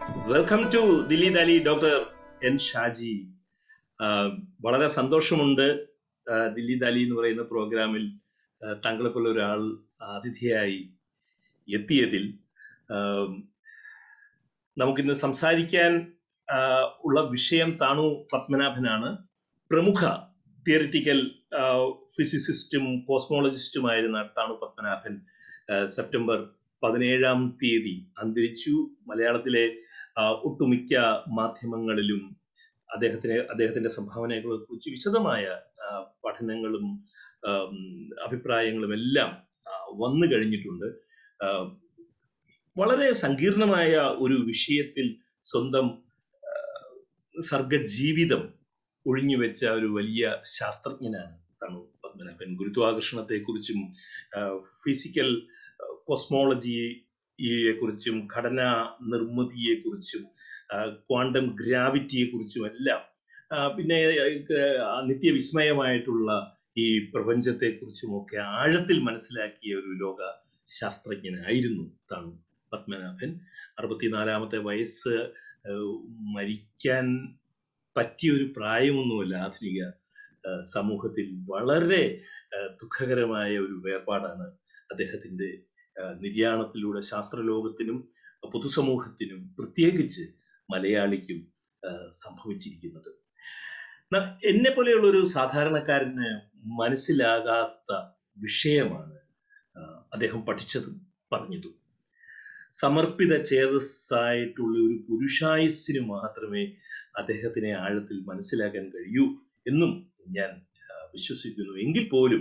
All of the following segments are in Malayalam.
Welcome to Dilli Dali doctor N Shaji ആഹ് വളരെ സന്തോഷമുണ്ട് ആഹ് ദില്ലി ദാലി എന്ന് പറയുന്ന പ്രോഗ്രാമിൽ ആഹ് താങ്കളെപ്പോലെ ഒരാൾ അതിഥിയായി എത്തിയതിൽ ആം, നമുക്കിന്ന് സംസാരിക്കാൻ ആഹ് ഉള്ള വിഷയം താണു പത്മനാഭനാണ് പ്രമുഖ തിയറിറ്റിക്കൽ ഫിസിസിസ്റ്റും കോസ്മോളജിസ്റ്റുമായിരുന്ന താണു പത്മനാഭൻ ആഹ് സെപ്റ്റംബർ പതിനേഴാം തീയതി അന്തരിച്ചു മലയാളത്തിലെ ആഹ് ഒട്ടുമിക്ക മാധ്യമങ്ങളിലും അദ്ദേഹത്തിന് അദ്ദേഹത്തിന്റെ സംഭാവനകളെ കുറിച്ച് വിശദമായ ആഹ് പഠനങ്ങളും ആം, അഭിപ്രായങ്ങളും എല്ലാം ആഹ് വന്നു കഴിഞ്ഞിട്ടുണ്ട് ആഹ് വളരെ സങ്കീർണമായ ഒരു വിഷയത്തിൽ സ്വന്തം ആഹ് സർഗജീവിതം ഒഴിഞ്ഞുവെച്ച ഒരു വലിയ ശാസ്ത്രജ്ഞനാണ് തണു പത്മനാഭൻ ഗുരുത്വാകർഷണത്തെക്കുറിച്ചും ഫിസിക്കൽ കോസ്മോളജിയെ കുറിച്ചും ഘടനാ നിർമ്മിതിയെക്കുറിച്ചും ക്വാണ്ടം ഗ്രാവിറ്റിയെ കുറിച്ചും എല്ലാം ആ, പിന്നെ ആ, നിത്യവിസ്മയമായിട്ടുള്ള ഈ പ്രപഞ്ചത്തെക്കുറിച്ചും ഒക്കെ ആഴത്തിൽ മനസ്സിലാക്കിയ ഒരു ലോക ശാസ്ത്രജ്ഞനായിരുന്നു താൻ പത്മനാഭൻ അറുപത്തിനാലാമത്തെ വയസ്സ് ആ, മരിക്കാൻ പറ്റിയ ഒരു പ്രായമൊന്നുമല്ല ആധുനിക ആ, സമൂഹത്തിൽ വളരെ ആ, ദുഃഖകരമായ ഒരു വേർപാടാണ് അദ്ദേഹത്തിന്റെ ആ, നിര്യാണത്തിലൂടെ ശാസ്ത്രലോകത്തിനും പൊതുസമൂഹത്തിനും പ്രത്യേകിച്ച് മലയാളിക്കും ആ, സംഭവിച്ചിരിക്കുന്നത് ന- എന്നെ പോലെയുള്ള ഒരു സാധാരണക്കാരന് മനസ്സിലാകാത്ത വിഷയമാണ് ആ, അദ്ദേഹം പഠിച്ചതും പറഞ്ഞതും സമർപ്പിത ചേതസ്സായിട്ടുള്ള ഒരു പുരുഷായുസ്സിന് മാത്രമേ അദ്ദേഹത്തിനെ ആഴത്തിൽ മനസ്സിലാക്കാൻ കഴിയൂ എന്നും ഞാൻ ആ, വിശ്വസിക്കുന്നു എങ്കിൽ പോലും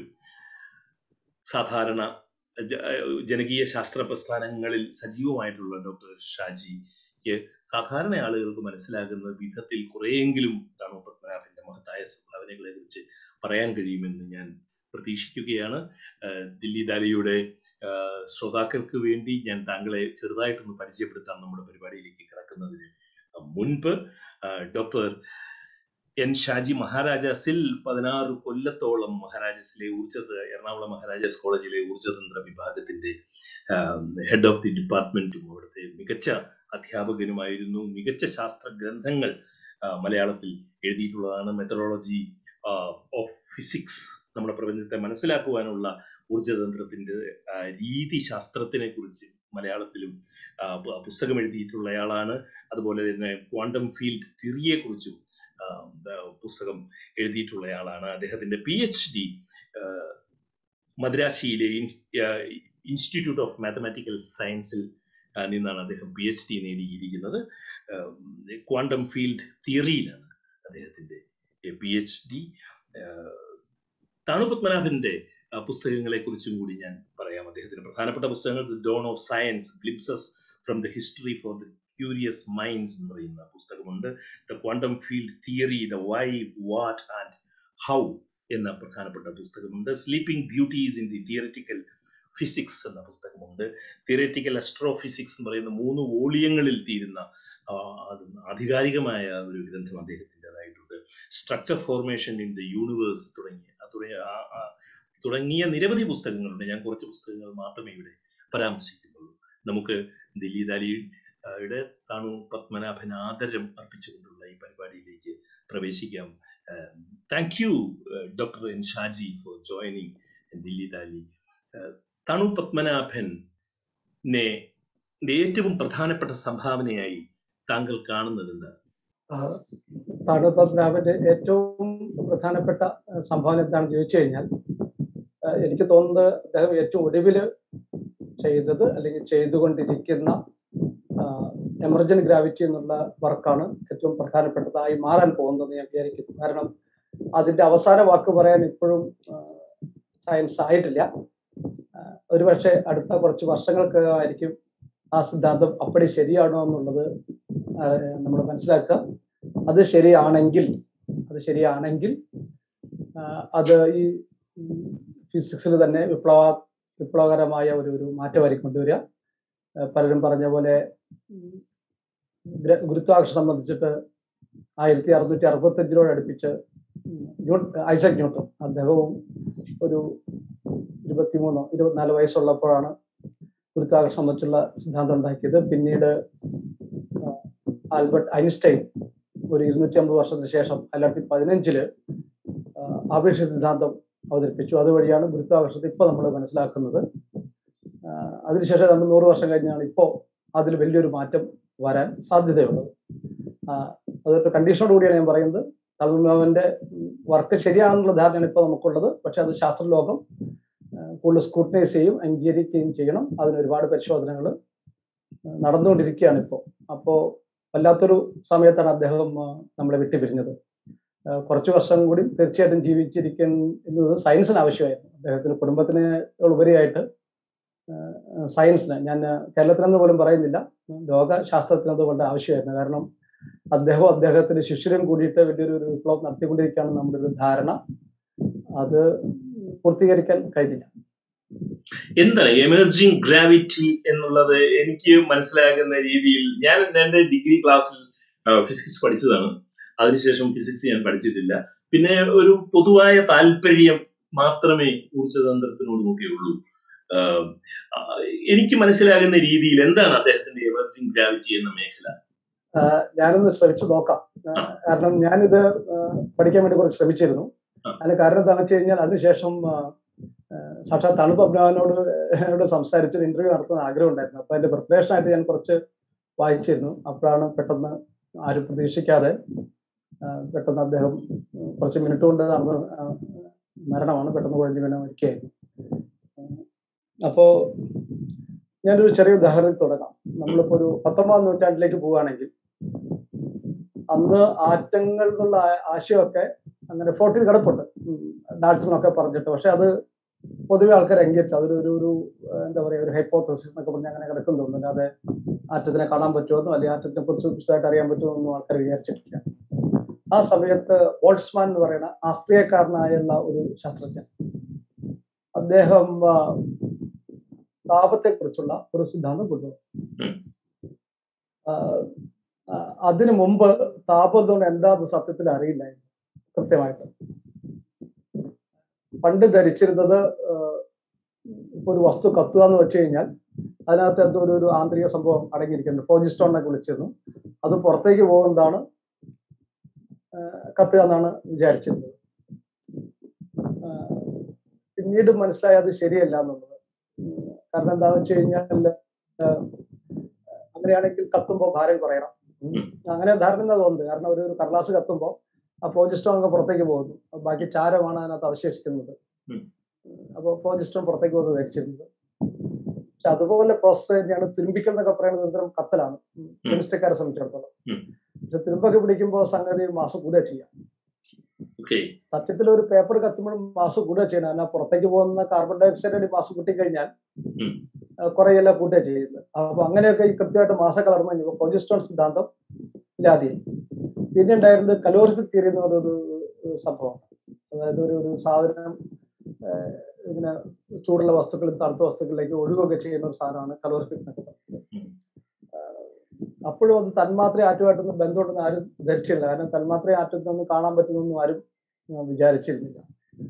സാധാരണ ജ- ജനകീയ ശാസ്ത്ര പ്രസ്ഥാനങ്ങളിൽ സജീവമായിട്ടുള്ള ഡോക്ടർ ഷാജിക്ക് സാധാരണ ആളുകൾക്ക് മനസ്സിലാകുന്ന വിധത്തിൽ കുറെയെങ്കിലും താണു പത്മനാഭന്റെ മഹത്തായ സംഭാവനകളെ കുറിച്ച് പറയാൻ കഴിയുമെന്ന് ഞാൻ പ്രതീക്ഷിക്കുകയാണ് ആഹ് ദില്ലി ദാലിയുടെ ആഹ് ശ്രോതാക്കൾക്ക് വേണ്ടി ഞാൻ താങ്കളെ ചെറുതായിട്ടൊന്ന് പരിചയപ്പെടുത്താം നമ്മുടെ പരിപാടിയിലേക്ക് കിടക്കുന്നതിന് മുൻപ് ആഹ് ഡോക്ടർ എൻ ഷാജി മഹാരാജാസിൽ പതിനാറ് കൊല്ലത്തോളം മഹാരാജാസിലെ ഊർജ എറണാകുളം മഹാരാജാസ് കോളേജിലെ ഊർജതന്ത്ര വിഭാഗത്തിന്റെ ഹെഡ് ഓഫ് ദി ഡിപ്പാർട്ട്മെന്റും അവിടുത്തെ മികച്ച അധ്യാപകനുമായിരുന്നു മികച്ച ശാസ്ത്ര ഗ്രന്ഥങ്ങൾ ആ, മലയാളത്തിൽ എഴുതിയിട്ടുള്ളതാണ് മെത്തഡോളജി ഓഫ് ഫിസിക്സ് നമ്മുടെ പ്രപഞ്ചത്തെ മനസ്സിലാക്കുവാനുള്ള ഊർജതന്ത്രത്തിന്റെ ആ, രീതി ശാസ്ത്രത്തിനെ കുറിച്ച് മലയാളത്തിലും ആ, പു- പുസ്തകം എഴുതിയിട്ടുള്ളയാളാണ് അതുപോലെ തന്നെ ക്വാണ്ടം ഫീൽഡ് തിയറിയെ കുറിച്ചും പുസ്തകം എഴുതിയിട്ടുള്ളയാളാണ് അദ്ദേഹത്തിന്റെ പി എച്ച് ഡി മദ്രാശിയിലെ ഇൻസ്റ്റിറ്റ്യൂട്ട് ഓഫ് മാത്തമാറ്റിക്കൽ സയൻസിൽ ആ, നിന്നാണ് അദ്ദേഹം പി എച്ച് ഡി നേടിയിരിക്കുന്നത് ക്വാണ്ടം ഫീൽഡ് തിയറിയിലാണ് അദ്ദേഹത്തിന്റെ പി എച്ച് ഡി താണു പത്മനാഭന്റെ ആ, പുസ്തകങ്ങളെ കുറിച്ചും കൂടി ഞാൻ പറയാം അദ്ദേഹത്തിന്റെ പ്രധാനപ്പെട്ട പുസ്തകങ്ങൾ the dawn of science glimpses from the history for the curious minds എന്ന് പറയുന്ന പുസ്തകമുണ്ട് the quantum field theory the why what and how എന്ന പ്രധാനപ്പെട്ട പുസ്തകമുണ്ട് sleeping beauties in the theoretical physics എന്ന പുസ്തകമുണ്ട് തിയറിറ്റിക്കൽ അസ്ട്രോഫിസിക്സ് എന്ന് പറയുന്ന മൂന്ന് വോളിയങ്ങളിൽ തീരുന്ന ആ, അത് ആധികാരികമായ ഒരു ഗ്രന്ഥം അദ്ദേഹത്തിൻ്റെതായിട്ടുണ്ട് structure formation in the universe തുടങ്ങിയ ആ തുടങ്ങിയ ആ- ആ തുടങ്ങിയ നിരവധി പുസ്തകങ്ങളുണ്ട് ഞാൻ കുറച്ച് പുസ്തകങ്ങൾ മാത്രമേ ഇവിടെ പരാമർശിക്കുന്നുള്ളൂ നമുക്ക് ദില്ലി ദാലിയുടെ താണു പത്മനാഭൻ ആദരം അർപ്പിച്ചുകൊണ്ടുള്ള ഈ പരിപാടിയിലേക്ക് പ്രവേശിക്കാം thank you doctor N Shaji for joining Dilli Dali Thanu പത്മനാഭനെ ഏറ്റവും പ്രധാനപ്പെട്ട സംഭാവനയായി താങ്കൾ കാണുന്നത് എന്താണ് താഴെ പത്മനാഭന്റെ ഏറ്റവും പ്രധാനപ്പെട്ട ആ, സംഭാവന എന്താണെന്ന് ചോദിച്ചു കഴിഞ്ഞാൽ ആ, എനിക്ക് തോന്നുന്നത് അദ്ദേഹം ഏറ്റവും ഒടുവിൽ ചെയ്തത് അല്ലെങ്കിൽ ചെയ്തുകൊണ്ടിരിക്കുന്ന എമർജന്റ് ഗ്രാവിറ്റി എന്നുള്ള വർക്കാണ് ഏറ്റവും പ്രധാനപ്പെട്ടതായി മാറാൻ പോകുന്നതെന്ന് ഞാൻ വിചാരിക്കുന്നു കാരണം അതിന്റെ അവസാന വാക്ക് പറയാൻ ഇപ്പോഴും സയൻസ് ആയിട്ടില്ല ആ, ഒരുപക്ഷെ അടുത്ത കുറച്ച് വർഷങ്ങൾക്കായിരിക്കും ആ സിദ്ധാന്തം അപ്പടി ശരിയാണോ എന്നുള്ളത് നമ്മൾ മനസ്സിലാക്കുക അത് ശരിയാണെങ്കിൽ അത് ശരിയാണെങ്കിൽ ആ, അത് ഈ ഫിസിക്സിൽ തന്നെ വിപ്ലവ വിപ്ലവകരമായ ഒരു ഒരു മാറ്റമായിരിക്കും കൊണ്ടുവരിക ആ, പലരും പറഞ്ഞ പോലെ ഉം, ഗ്ര- ഗുരുത്വാകർഷണം സംബന്ധിച്ചിട്ട് ആയിരത്തി അറുന്നൂറ്റി അറുപത്തി അഞ്ചിനോട് അടുപ്പിച്ച് ഉം, ന്യൂ- ഐസക് ന്യൂട്ടൺ അദ്ദേഹവും ഒരു ഇരുപത്തിമൂന്നോ ഇരുപത്തിനാല് വയസ്സുള്ളപ്പോഴാണ് ഗുരുത്വാകർഷണം സംബന്ധിച്ചുള്ള സിദ്ധാന്തം ഉണ്ടാക്കിയത് പിന്നീട് ആ, ആൽബർട്ട് ഐൻസ്റ്റൈൻ ഒരു ഇരുന്നൂറ്റി അമ്പത് വർഷത്തിന് ശേഷം രണ്ടായിരത്തി പതിനഞ്ചില് ആപേക്ഷ സിദ്ധാന്തം അവതരിപ്പിച്ചു അതുവഴിയാണ് ഗുരുത്വാകർഷത്തെ ഇപ്പോൾ നമ്മൾ മനസ്സിലാക്കുന്നത് ആ, അതിനുശേഷം നമ്മൾ നൂറ് വർഷം കഴിഞ്ഞാണ് ഇപ്പോൾ അതിൽ വലിയൊരു മാറ്റം വരാൻ സാധ്യതയുള്ളത് ആ, അതൊരു കണ്ടീഷനോട് കൂടിയാണ് ഞാൻ പറയുന്നത് തൽമോവന്റെ വർക്ക് ശരിയാണെന്നുള്ള ധാരണയാണ് ഇപ്പോൾ നമുക്കുള്ളത് പക്ഷെ അത് ശാസ്ത്രലോകം ആ, കൂടുതൽ സ്ക്രൂട്ടനൈസ് ചെയ്യും അംഗീകരിക്കുകയും ചെയ്യണം അതിന് ഒരുപാട് പരിശോധനകൾ നടന്നുകൊണ്ടിരിക്കുകയാണ് ഇപ്പോൾ അപ്പോൾ വല്ലാത്തൊരു സമയത്താണ് അദ്ദേഹം ആ, നമ്മളെ വിട്ടുപിരിഞ്ഞത് ആ, കുറച്ച് വർഷം കൂടി തീർച്ചയായിട്ടും ജീവിച്ചിരിക്കുന്നത് സയൻസിന് ആവശ്യമായിരുന്നു അദ്ദേഹത്തിന് കുടുംബത്തിന് ഉപരിയായിട്ട് ആ, സയൻസിന് ഞാൻ കേരളത്തിലെന്ന് പോലും പറയുന്നില്ല ലോകശാസ്ത്രത്തിന് അതുകൊണ്ട് ആവശ്യമായിരുന്നു കാരണം അദ്ദേഹവും അദ്ദേഹത്തിന്റെ ശിഷ്യരും കൂടിയിട്ട് വലിയൊരു ഒരു വിപ്ലവം നടത്തിക്കൊണ്ടിരിക്കുകയാണ് നമ്മുടെ ഒരു ധാരണ അത് പൂർത്തീകരിക്കാൻ കഴിഞ്ഞില്ല എന്താണ് എമർജിങ് ഗ്രാവിറ്റി എന്നുള്ളത് എനിക്ക് മനസ്സിലാകുന്ന രീതിയിൽ ഞാൻ എൻ്റെ ഡിഗ്രി ക്ലാസ്സിൽ ഫിസിക്സ് പഠിച്ചതാണ് അതിനുശേഷം ഫിസിക്സ് ഞാൻ പഠിച്ചിട്ടില്ല പിന്നെ ഒരു പൊതുവായ താല്പര്യം മാത്രമേ ഊർജ്ജതന്ത്രത്തിനോടുമൊക്കെ ഉള്ളൂ ആഹ് ആ, എനിക്ക് മനസ്സിലാകുന്ന രീതിയിൽ എന്താണ് അദ്ദേഹത്തിന്റെ എമർജിങ് ഗ്രാവിറ്റി എന്ന മേഖല ആ, ഞാനൊന്ന് ശ്രമിച്ചു നോക്കാം ആ, കാരണം ഞാനിത് ആ, പഠിക്കാൻ വേണ്ടി കുറച്ച് ശ്രമിച്ചിരുന്നു ആ. അതിന് കാരണം എന്താണെന്ന് വെച്ച് കഴിഞ്ഞാൽ അതിനുശേഷം ആ, ആ, സാക്ഷാത് തണുപ്പ് അബ്രഹാനോട് എന്നോട് സംസാരിച്ചൊരു ഇന്റർവ്യൂ നടത്തുന്ന ആഗ്രഹം ഉണ്ടായിരുന്നു അപ്പൊ അതിന്റെ പ്രിപ്പറേഷൻ ആയിട്ട് ഞാൻ കുറച്ച് വായിച്ചിരുന്നു അപ്പോഴാണ് പെട്ടെന്ന് ആരും പ്രതീക്ഷിക്കാതെ ആ, പെട്ടെന്ന് അദ്ദേഹം ഉം, കുറച്ച് മിനിറ്റ് കൊണ്ട് നടന്ന ആ, മരണമാണ് പെട്ടെന്ന് കുഴഞ്ഞു വീണ മരിക്കുകയായിരുന്നു അപ്പോ ഞാനൊരു ചെറിയ ഉദാഹരണത്തിൽ തുടങ്ങാം നമ്മളിപ്പോ ഒരു പത്തൊമ്പതാം നൂറ്റാണ്ടിലേക്ക് പോവുകയാണെങ്കിൽ അന്ന് ആറ്റങ്ങൾ എന്നുള്ള ആ- ആശയമൊക്കെ അങ്ങനെ ഫോർട്ട് ചെയ്ത് കിടപ്പുണ്ട് ഡാക്ടറിനൊക്കെ പറഞ്ഞിട്ട് പക്ഷെ അത് പൊതുവെ ആൾക്കാർ അംഗീകരിച്ചു അതൊരു ഒരു ഒരു ഏഹ്, എന്താ പറയുക ഒരു ഹൈപ്പോത്തസിസ് എന്നൊക്കെ പറഞ്ഞ് അങ്ങനെ കിടക്കുന്നുണ്ട് അല്ലാതെ ആറ്റത്തിനെ കാണാൻ പറ്റുമെന്നോ അല്ലെങ്കിൽ ആറ്റത്തിനെ കുറിച്ച് വിശദമായിട്ട് അറിയാൻ പറ്റുമെന്നൊന്നും ആൾക്കാർ വിചാരിച്ചിട്ടില്ല ആ സമയത്ത് ബോൾട്സ്മാൻ എന്ന് പറയുന്ന ആസ്ട്രിയക്കാരനായുള്ള ഒരു ശാസ്ത്രജ്ഞൻ അദ്ദേഹം ആ, താപത്തെക്കുറിച്ചുള്ള ഒരു സിദ്ധാന്തം കൊണ്ടുവന്നു ഉം. ആ, ആ, അതിനു മുമ്പ് താപം എന്തുകൊണ്ട് എന്താന്ന് സത്യത്തിൽ അറിയില്ലായിരുന്നു കൃത്യമായിട്ട് പണ്ട് ധരിച്ചിരുന്നത് ആ, ഇപ്പൊ ഒരു വസ്തു കത്തുക എന്ന് വെച്ച് കഴിഞ്ഞാൽ അതിനകത്ത് എന്തോ ഒരു ഒരു ആന്തരിക സംഭവം അടങ്ങിയിരിക്കുന്നുണ്ട് ഫോജിസ്റ്റോൺ എന്നൊക്കെ വിളിച്ചിരുന്നു അത് പുറത്തേക്ക് പോകുന്നതാണ് ആ, കത്തുക എന്നാണ് വിചാരിച്ചിരുന്നത് ആ, പിന്നീട് മനസ്സിലായി അത് ശരിയല്ല എന്നുള്ളത് ഉം, കാരണം എന്താണെന്ന് വെച്ച് കഴിഞ്ഞാൽ ആ, അങ്ങനെയാണെങ്കിൽ കത്തുമ്പോൾ ഭാരം കുറയണം ഉം. അങ്ങനെ ധാരണ എന്നാ തോന്നുന്നത് കാരണം ഒരു ഒരു കടലാസ് കത്തുമ്പോൾ ആ ഫോജിസ്റ്റോൺ ഒക്കെ പുറത്തേക്ക് പോകുന്നു അപ്പൊ ബാക്കി ചാരമാണ് അതിനകത്ത് അവശേഷിക്കുന്നത് ഉം. അപ്പോൾ ഫോജിസ്റ്റോൺ പുറത്തേക്ക് പോകുന്നത് ധരിച്ചിരുന്നത് പക്ഷെ അതുപോലെ പ്രോസസ്സ് തന്നെയാണ് തുരുമ്പിക്കൽ എന്നൊക്കെ പറയുന്നത് ഒരുതരം കത്തലാണ് കെമിസ്ട്രിക്കാരെ സംബന്ധിച്ചിടത്തോളം ഉം. പക്ഷെ തുരുമ്പൊക്കെ പിടിക്കുമ്പോൾ സംഗതി മാസം കൂടുക ചെയ്യാം ഓക്കെ സത്യത്തിൽ ഒരു പേപ്പർ കത്തുമ്പോഴും മാസം കൂടുക ചെയ്യണം എന്നാൽ പുറത്തേക്ക് പോകുന്ന കാർബൺ ഡൈ ഓക്സൈഡ് മാസം കൂട്ടിക്കഴിഞ്ഞാൽ ഉം. കുറേയെല്ലാം കൂട്ടുക ചെയ്യുന്നത് അപ്പൊ അങ്ങനെയൊക്കെ ഈ കൃത്യമായിട്ട് മാസം കളർന്നു കഴിഞ്ഞപ്പോൾ പ്രൊജസ്ട്രോൺ സിദ്ധാന്തം ഇല്ലാതെയായി പിന്നെ ഉണ്ടായിരുന്നത് കലോറിഫിക് തിയറി എന്ന് പറഞ്ഞൊരു ഒരു സംഭവം അതായത് ഒരു ഒരു സാധനം ഏഹ്, ഇങ്ങനെ ചൂടുള്ള വസ്തുക്കളിൽ നിന്ന് തണുത്ത വസ്തുക്കളിലേക്ക് ഒഴുകുകയൊക്കെ ചെയ്യുന്ന ഒരു സാധനമാണ് കലോറിഫിക് എന്നൊക്കെ പറയുന്നത് ഉം. ആഹ്, അപ്പോഴും അത് തന്മാത്ര ആറ്റുമായിട്ടൊന്നും ബന്ധമുണ്ടെന്ന് ആരും ധരിച്ചില്ല കാരണം തന്മാത്ര ആറ്റത്തിനൊന്നും കാണാൻ പറ്റുന്നൊന്നും ആരും ആ, വിചാരിച്ചിരുന്നില്ല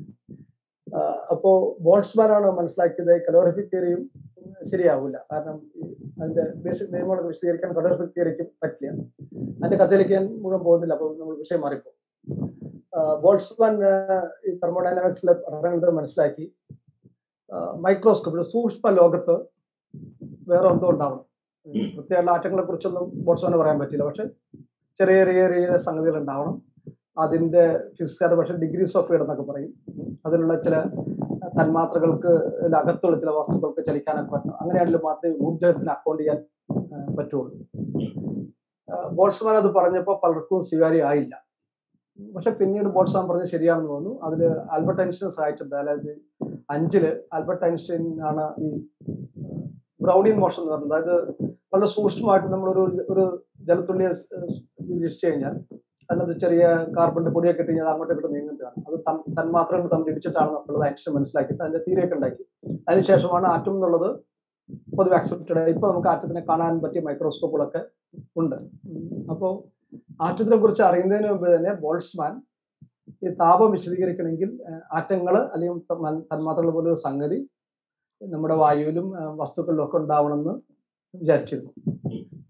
ആഹ്, അപ്പോ ബോൾസ്മാനാണ് മനസ്സിലാക്കിയത് കലോറിഫിക് തിയറിയും ശരിയാവില്ല കാരണം ഈ അതിന്റെ ബേസിക് നിയമങ്ങളൊക്കെ വിശദീകരിക്കാൻ കലോറിഫിക് തിയറിക്ക് പറ്റില്ല അതിന്റെ കഥയിലേക്ക് ഞാൻ മുഴുവൻ പോകുന്നില്ല അപ്പോൾ നമ്മൾ വിഷയം മാറിപ്പോ ബോൾസ്മാൻ ഈ തെർമോഡൈനാമിക്സിലെ പഠനങ്ങൾ മനസ്സിലാക്കി മൈക്രോസ്കോപ്പ് സൂക്ഷ്മ ലോകത്ത് വേറെ എന്തോ ഉണ്ടാവണം ഉം. കൃത്യമായിട്ടുള്ള ആറ്റങ്ങളെ കുറിച്ചൊന്നും ബോൾസ്മാന് പറയാൻ പറ്റില്ല പക്ഷെ ചെറിയ ചെറിയ ചെറിയ സംഗതികൾ ഉണ്ടാവണം അതിന്റെ ഫിസിക്സുകാരുടെ പക്ഷെ ഡിഗ്രീസ് ഓഫ് ഫ്രീഡം എന്നൊക്കെ പറയും അതിലുള്ള ചില തന്മാത്രകൾക്ക് അകത്തുള്ള ചില വസ്തുക്കൾക്ക് ചലിക്കാനൊക്കെ പറ്റണം അങ്ങനെയാണെങ്കിൽ മാത്രമേ ഊർജ്ജത്തിന് അക്കൗണ്ട് ചെയ്യാൻ ആ, പറ്റുള്ളൂ ആ, ബോൾസ്മാൻ അത് പറഞ്ഞപ്പോൾ പലർക്കും സ്വീകാര്യമായില്ല പക്ഷെ പിന്നീട് ബോൾസ്മാൻ പറഞ്ഞത് ശരിയാണെന്ന് തോന്നുന്നു അതിൽ ആൽബർട്ട് ഐൻസ്റ്റൈൻ സഹായിച്ചിട്ടുണ്ട് അതായത് അഞ്ചില് ആൽബർട്ട് ഐൻസ്റ്റൈൻ ആണ് ഈ ബ്രൗണിയൻ മോഷൻ എന്ന് പറയുന്നത് അതായത് വളരെ സൂക്ഷ്മമായിട്ട് നമ്മളൊരു ഒരു ജലത്തുള്ളിയെ നിരീക്ഷിച്ചു കഴിഞ്ഞാൽ അതിനകത്ത് ചെറിയ കാർബണിന്റെ പൊടിയൊക്കെ ഇട്ട് കഴിഞ്ഞാൽ അങ്ങോട്ടും ഇങ്ങോട്ട് നീങ്ങുന്നതാണ് അത് തൻ- തന്മാത്രകൾ തമ്മിൽ ഇടിച്ചിട്ടാണെന്നുള്ളത് ഐൻസ്റ്റൈൻ മനസ്സിലാക്കിയിട്ട് അതിന്റെ തീരെയൊക്കെ ഉണ്ടാക്കി അതിനുശേഷമാണ് ആറ്റം എന്നുള്ളത് പൊതുവെ അക്സെപ്റ്റഡ് ഇപ്പൊ നമുക്ക് ആറ്റത്തിനെ കാണാൻ പറ്റിയ മൈക്രോസ്കോപ്പുകളൊക്കെ ഉണ്ട് അപ്പോൾ ആറ്റത്തിനെ കുറിച്ച് അറിയുന്നതിന് മുമ്പ് തന്നെ ബോൾസ്മാൻ ഈ താപം വിശദീകരിക്കണമെങ്കിൽ ആറ്റങ്ങൾ അല്ലെങ്കിൽ തന്മാ- തന്മാത്രകൾ പോലെ ഒരു സംഗതി നമ്മുടെ വായുവിലും ആ, വസ്തുക്കളിലും ഒക്കെ ഉണ്ടാവണമെന്ന് വിചാരിച്ചിരുന്നു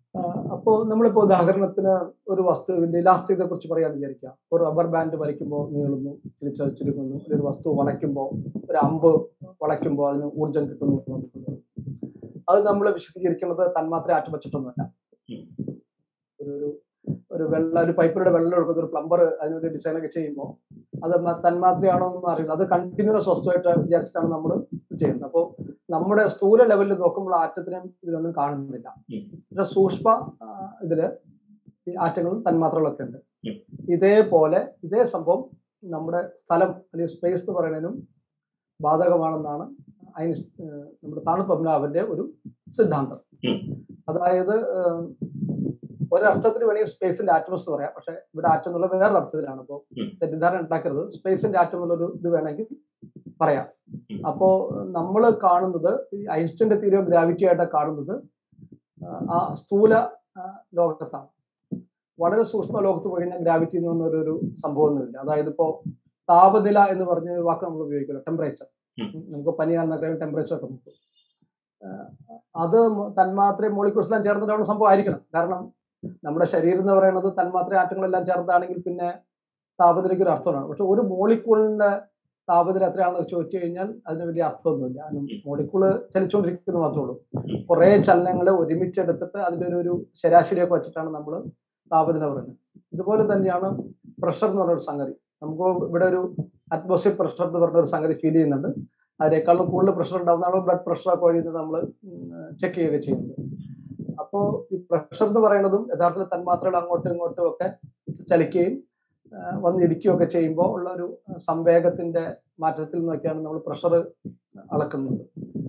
അപ്പോൾ നമ്മളിപ്പോൾ ഉദാഹരണത്തിന് ഒരു വസ്തുവിന്റെ ഇലാസ്തികതയെ കുറിച്ച് പറയാന്ന് വിചാരിക്കാം ഒരു റബ്ബർ ബാൻഡ് വലിക്കുമ്പോൾ നീളുന്നു തിരിച്ചടിച്ചിരിക്കുന്നു ഒരു വസ്തു വളയ്ക്കുമ്പോൾ ഒരു അമ്പ് വളയ്ക്കുമ്പോൾ അതിന് ഊർജം കിട്ടുന്നു എന്നുള്ളത്. അത് നമ്മൾ വിശദീകരിക്കുന്നത് തന്മാത്ര ആറ്റം വെച്ചിട്ടൊന്നുമല്ല ഉം. ഒരു ഒരു ഒരു വെള്ള ഒരു പൈപ്പിലൂടെ വെള്ളം എടുക്കുന്ന ഒരു പ്ലംബർ അതിനൊരു ഡിസൈൻ ഒക്കെ ചെയ്യുമ്പോൾ അത് മ- തന്മാത്രയാണോ എന്നൊന്നും അറിയില്ല അത് കണ്ടിന്യൂസ് വസ്തുവായിട്ട് വിചാരിച്ചിട്ടാണ് നമ്മൾ ചെയ്യുന്നത് അപ്പോൾ നമ്മുടെ സ്ഥൂല ലെവലിൽ നോക്കുമ്പോൾ ആറ്റത്തിനും ഇതിലൊന്നും കാണുന്നില്ല ഉം. പക്ഷെ സൂക്ഷ്മ ആ, ഇതില് ഈ ആറ്റങ്ങളും തന്മാത്രകളൊക്കെ ഉണ്ട് ഉം. ഇതേപോലെ ഇതേ സംഭവം നമ്മുടെ സ്ഥലം അല്ലെങ്കിൽ സ്പേസ് എന്ന് പറയുന്നതിനും ബാധകമാണെന്നാണ് ഐൻസ് ഏഹ് നമ്മുടെ താണു പത്മനാഭന്റെ ഒരു സിദ്ധാന്തം ഉം. അതായത് ഏഹ് ഒരർത്ഥത്തിൽ വേണമെങ്കിൽ സ്പേസിന്റെ ആറ്റംസ് എന്ന് പറയാം പക്ഷെ ഇവിടെ ആറ്റം എന്നുള്ള വേറെ അർത്ഥത്തിലാണ് അപ്പോൾ ഉം. തെറ്റിദ്ധാരണ ഉണ്ടാക്കരുത് സ്പേസിന്റെ ആറ്റം എന്നുള്ളൊരു ഇത് വേണമെങ്കിൽ പറയാം ഉം. അപ്പോ നമ്മൾ കാണുന്നത് ഈ ഐൻസ്റ്റൈന്റെ തീരെ ഗ്രാവിറ്റി ആയിട്ട് കാണുന്നത് ആ, ആ സ്ഥൂല ആ, ലോകത്താണ് വളരെ സൂക്ഷ്മ ലോകത്ത് പോയി കഴിഞ്ഞാൽ ഗ്രാവിറ്റി എന്ന് പറഞ്ഞ ഒരു സംഭവമൊന്നുമില്ല അതായത് ഇപ്പോ താപനില എന്ന് പറഞ്ഞ ഒരു വാക്ക് നമ്മൾ ഉപയോഗിക്കുമല്ലോ ടെമ്പറേച്ചർ ഉം. നമുക്ക് പനി കാണുന്ന ടെമ്പറേച്ചർ ഒക്കെ നോക്കും ആ, അത് മ- തന്മാത്രയും മോളിക്യൂൾസ് എല്ലാം ചേർന്നിട്ടാണ് സംഭവം ആയിരിക്കണം കാരണം നമ്മുടെ ശരീരം എന്ന് പറയുന്നത് തന്മാത്ര ആറ്റങ്ങളെല്ലാം ചേർന്നാണെങ്കിൽ പിന്നെ താപനിലയ്ക്ക് ഒരു അർത്ഥമാണ് പക്ഷെ ഒരു മോളിക്യൂളിന്റെ താപനില എത്രയാണെന്ന് ചോദിച്ചു കഴിഞ്ഞാൽ അതിന് വലിയ അർത്ഥമൊന്നുമില്ല കാരണം മോളിക്യൂള് ചലിച്ചുകൊണ്ടിരിക്കുന്നത് മാത്രമേ ഉള്ളൂ കുറേ ചലനങ്ങൾ ഒരുമിച്ചെടുത്തിട്ട് അതിന്റെ ഒരു ഒരു ശരാശരിയൊക്കെ വെച്ചിട്ടാണ് നമ്മൾ താപനില പറയുന്നത് ഇതുപോലെ തന്നെയാണ് പ്രഷർ എന്ന് പറഞ്ഞൊരു സംഗതി നമുക്ക് ഇവിടെ ഒരു അറ്റ്മോസ്ഫിയർ പ്രഷർ എന്ന് പറഞ്ഞ ഒരു സംഗതി ഫീൽ ചെയ്യുന്നുണ്ട് അതിനേക്കാളും കൂടുതൽ പ്രഷർ ഉണ്ടാകുന്നതാണ് ബ്ലഡ് പ്രഷർ ഒക്കെ വഴി നമ്മൾ ചെക്ക് ചെയ്യുകയൊക്കെ ചെയ്യുന്നത് അപ്പോൾ ഈ പ്രഷർ എന്ന് പറയുന്നതും യഥാർത്ഥത്തിൽ തന്മാത്രകൾ അങ്ങോട്ടും ഇങ്ങോട്ടും ഒക്കെ ചലിക്കുകയും ആ, വന്ന് ഇടിക്കുകയൊക്കെ ചെയ്യുമ്പോൾ ഉള്ള ഒരു സംവേഗത്തിന്റെ മാറ്റത്തിൽ നിന്നൊക്കെയാണ് നമ്മൾ പ്രഷർ അളക്കുന്നത്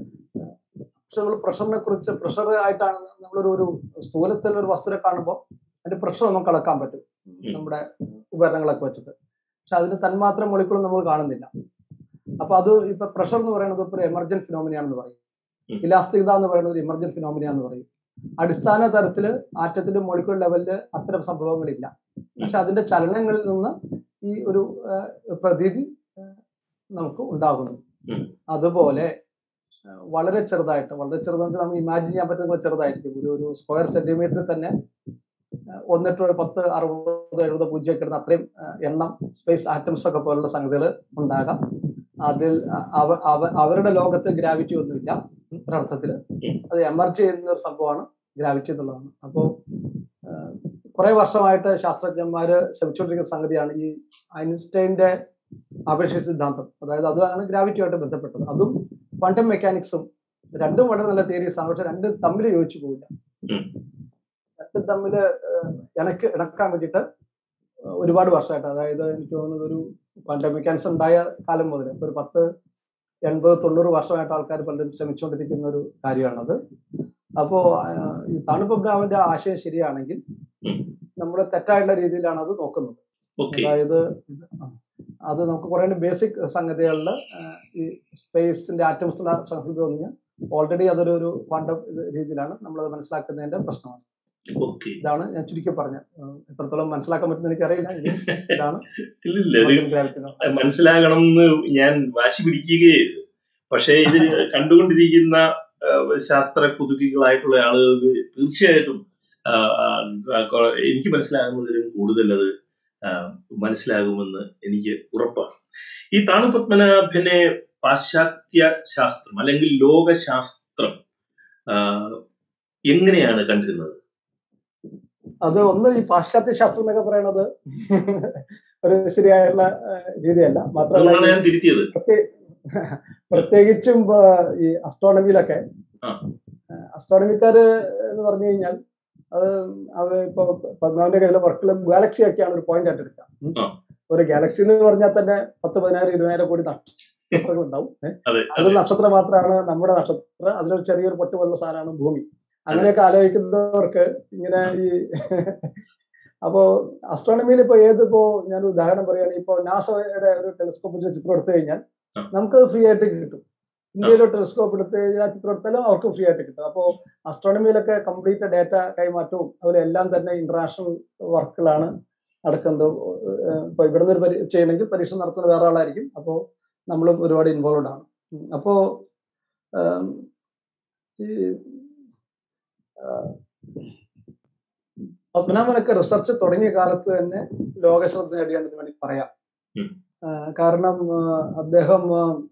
പക്ഷെ നമ്മൾ പ്രഷറിനെ കുറിച്ച് പ്രഷർ ആയിട്ടാണ് നമ്മളൊരു ഒരു സ്ഥൂലത്തിൽ ഒരു വസ്തുവിനെ കാണുമ്പോൾ അതിന്റെ പ്രഷർ നമുക്ക് അളക്കാൻ പറ്റും നമ്മുടെ ഉപകരണങ്ങളൊക്കെ വെച്ചിട്ട് പക്ഷെ അതിന് തന്മാത്ര മോളിക്കൂളും നമ്മൾ കാണുന്നില്ല അപ്പൊ അത് ഇപ്പൊ പ്രഷർ എന്ന് പറയുന്നത് ഇപ്പൊ ഒരു എമർജന്റ് ഫിനോമിനിയാണെന്ന് പറയും ഉം. ഇലാസ്തികത എന്ന് പറയുന്നത് ഒരു എമർജന്റ് ഫിനോമിനിയാന്ന് പറയും അടിസ്ഥാന തരത്തില് ആറ്റത്തിന്റെ മോളിക്കൂൾ ലെവലില് അത്തരം സംഭവങ്ങളില്ല പക്ഷെ അതിന്റെ ചലനങ്ങളിൽ നിന്ന് ഈ ഒരു ആ, പ്രതീതി ആ, നമുക്ക് ഉണ്ടാകുന്നു ഉം. അതുപോലെ ആ, വളരെ ചെറുതായിട്ട് വളരെ ചെറുതെന്ന് വെച്ചാൽ നമുക്ക് ഇമാജിൻ ചെയ്യാൻ പറ്റുന്ന ചെറുതായിരിക്കും ഒരു ഒരു സ്ക്വയർ സെന്റിമീറ്ററിൽ തന്നെ ആ, ഒന്നിട്ട് ഒരു പത്ത് അറുപത് എഴുപത് പൂജ്യം ഒക്കെ ഇടുന്ന അത്രയും ആ, എണ്ണം സ്പേസ് ആറ്റംസ് ഒക്കെ പോലുള്ള സംഗതികൾ ഉണ്ടാകാം അതിൽ അ- അവ അവ- അവരുടെ ലോകത്ത് ഗ്രാവിറ്റി ഒന്നുമില്ല ഒരർത്ഥത്തിൽ ഉം. അത് എമർജ് ചെയ്യുന്ന ഒരു സംഭവമാണ് ഗ്രാവിറ്റി എന്നുള്ളതാണ് അപ്പോൾ കുറെ വർഷമായിട്ട് ശാസ്ത്രജ്ഞന്മാര് ശ്രമിച്ചുകൊണ്ടിരിക്കുന്ന സംഗതിയാണ് ഈ ഐൻസ്റ്റൈന്റെ അപേക്ഷിക സിദ്ധാന്തം അതായത് അതാണ് ഗ്രാവിറ്റിയുമായിട്ട് ബന്ധപ്പെട്ടത് അതും ക്വാണ്ടം മെക്കാനിക്സും രണ്ടും വളരെ നല്ല തിയറീസ് ആണ് പക്ഷെ രണ്ടും തമ്മിൽ യോജിച്ചു പോവില്ല ഉം. രണ്ടും തമ്മിൽ ഇണക്ക് ഇണക്കാൻ വേണ്ടിയിട്ട് ഒരുപാട് വർഷമായിട്ട് അതായത് എനിക്ക് തോന്നുന്നത് ഒരു ക്വാണ്ടം മെക്കാനിക്സ് ഉണ്ടായ കാലം മുതൽ ഇപ്പൊ ഒരു പത്ത് എൺപത് തൊണ്ണൂറ് വർഷമായിട്ട് ആൾക്കാർ പലരും ശ്രമിച്ചുകൊണ്ടിരിക്കുന്ന ഒരു കാര്യമാണത് അപ്പോ ആ, ഈ തണുപ്പ് ബ്രാഹ്മന്റെ ആശയം ശരിയാണെങ്കിൽ ഉം. നമ്മൾ തെറ്റായുള്ള രീതിയിലാണ് അത് നോക്കുന്നത് ഓക്കെ അതായത് ഇത് ആ, അത് നമുക്ക് കുറെ ബേസിക് സംഗതികളിൽ ഈ സ്പേസിന്റെ ആറ്റംസിന്റെ സംസ്കൃതി കഴിഞ്ഞാൽ ഓൾറെഡി അതൊരു ഒരു ക്വാണ്ടം രീതിയിലാണ് നമ്മളത് മനസ്സിലാക്കുന്നതിന്റെ പ്രശ്നമാണ് ഓക്കെ ഇതാണ് ഞാൻ ചുരുക്കി പറഞ്ഞത് ആ, എത്രത്തോളം മനസ്സിലാക്കാൻ പറ്റുന്ന എനിക്കറിയില്ല ഇത് ഇതാണ് ഇല്ലില്ല ഇത് Quantum gravity എന്ന് പറയുന്നത്. മനസ്സിലാകണം എന്ന് ഞാൻ വാശി പിടിക്കുകയായിരുന്നു പക്ഷേ ഇത് കണ്ടുകൊണ്ടിരിക്കുന്ന ആ, ശാസ്ത്ര കുതുക്കികളായിട്ടുള്ള ആളുകൾക്ക് തീർച്ചയായിട്ടും ആ, ആ, കൊ- എനിക്ക് മനസ്സിലാകുന്നതിലും കൂടുതൽ അത് ആ, മനസ്സിലാകുമെന്ന് എനിക്ക് ഉറപ്പാണ് ഈ താണു പത്മനാഭനെ പാശ്ചാത്യ ശാസ്ത്രം അല്ലെങ്കിൽ ലോകശാസ്ത്രം ആ, എങ്ങനെയാണ് കണ്ടിരുന്നത് അത് ഒന്ന് ഈ പാശ്ചാത്യ ശാസ്ത്രം എന്നൊക്കെ പറയുന്നത് ഒരു ശരിയായുള്ള ആ, രീതിയല്ല മാത്രമല്ല അതുകൊണ്ടാണ് ഈ ഞാൻ തിരുത്തിയത് പ്രത്യേ- പ്രത്യേകിച്ചും ഇപ്പൊ ഈ അസ്ട്രോണമിയിലൊക്കെ ആ. അസ്ട്രോണമിക്കാര് എന്ന് പറഞ്ഞു കഴിഞ്ഞാൽ അത് അത് ഇപ്പൊ പത്മാവിന്റെ കയ്യിലെ വർക്കിൽ ഗാലക്സി ഒക്കെയാണ് ഒരു പോയിന്റ് ആയിട്ട് എടുക്കുക ഉം. ആ. ഒരു ഗാലക്സി എന്ന് പറഞ്ഞാൽ തന്നെ പത്ത് പതിനായിരം ഇരുപതിനായിരം കോടി നക്ഷത്രങ്ങൾ ഉണ്ടാവും ഏ? അതെ അതൊരു നക്ഷത്രം മാത്രമാണ് നമ്മുടെ നക്ഷത്രം അതിലൊരു ചെറിയൊരു പൊട്ട് പോലുള്ള സാധനമാണ് ഭൂമി അങ്ങനെയൊക്കെ ആലോചിക്കുന്നവർക്ക് ഇങ്ങനെ ഈ അപ്പോ അസ്ട്രോണമിയിൽ ഇപ്പൊ ഏതിപ്പോ ഞാൻ ഉദാഹരണം പറയുകയാണെങ്കിൽ ഇപ്പോ നാസയുടെ ഒരു ടെലിസ്കോപ്പിന്റെ ചിത്രം എടുത്തു കഴിഞ്ഞാൽ ആ. നമുക്ക് ഫ്രീ ആയിട്ട് കിട്ടും ഇന്ത്യയിലെ ടെലിസ്കോപ്പ് എടുത്ത് കഴിഞ്ഞാൽ ചിത്രം എടുത്താലും അവർക്ക് ഫ്രീ ആയിട്ട് കിട്ടും അപ്പോൾ അസ്ട്രോണമിയിലൊക്കെ കംപ്ലീറ്റ് ഡാറ്റ കൈമാറ്റവും അതിലെല്ലാം തന്നെ ഇന്റർനാഷണൽ വർക്കുകളാണ് നടക്കുന്നത് ഏഹ് ഇപ്പൊ ഇവിടുന്ന് ഒരു പരി ചെയ്യണമെങ്കിൽ പരീക്ഷ നടത്തുന്ന വേറെ ആളായിരിക്കും അപ്പോൾ നമ്മളും ഒരുപാട് ഇൻവോൾവ് ആണ് ഉം. അപ്പോ ആം, ഈ ആ, പത്മനാഭനൊക്കെ റിസർച്ച് തുടങ്ങിയ കാലത്ത് തന്നെ ലോകശ്രദ്ധ നേടിയാണെന്ന് വേണമെങ്കിൽ പറയാം ഉം. ആ, കാരണം ആ, അദ്ദേഹം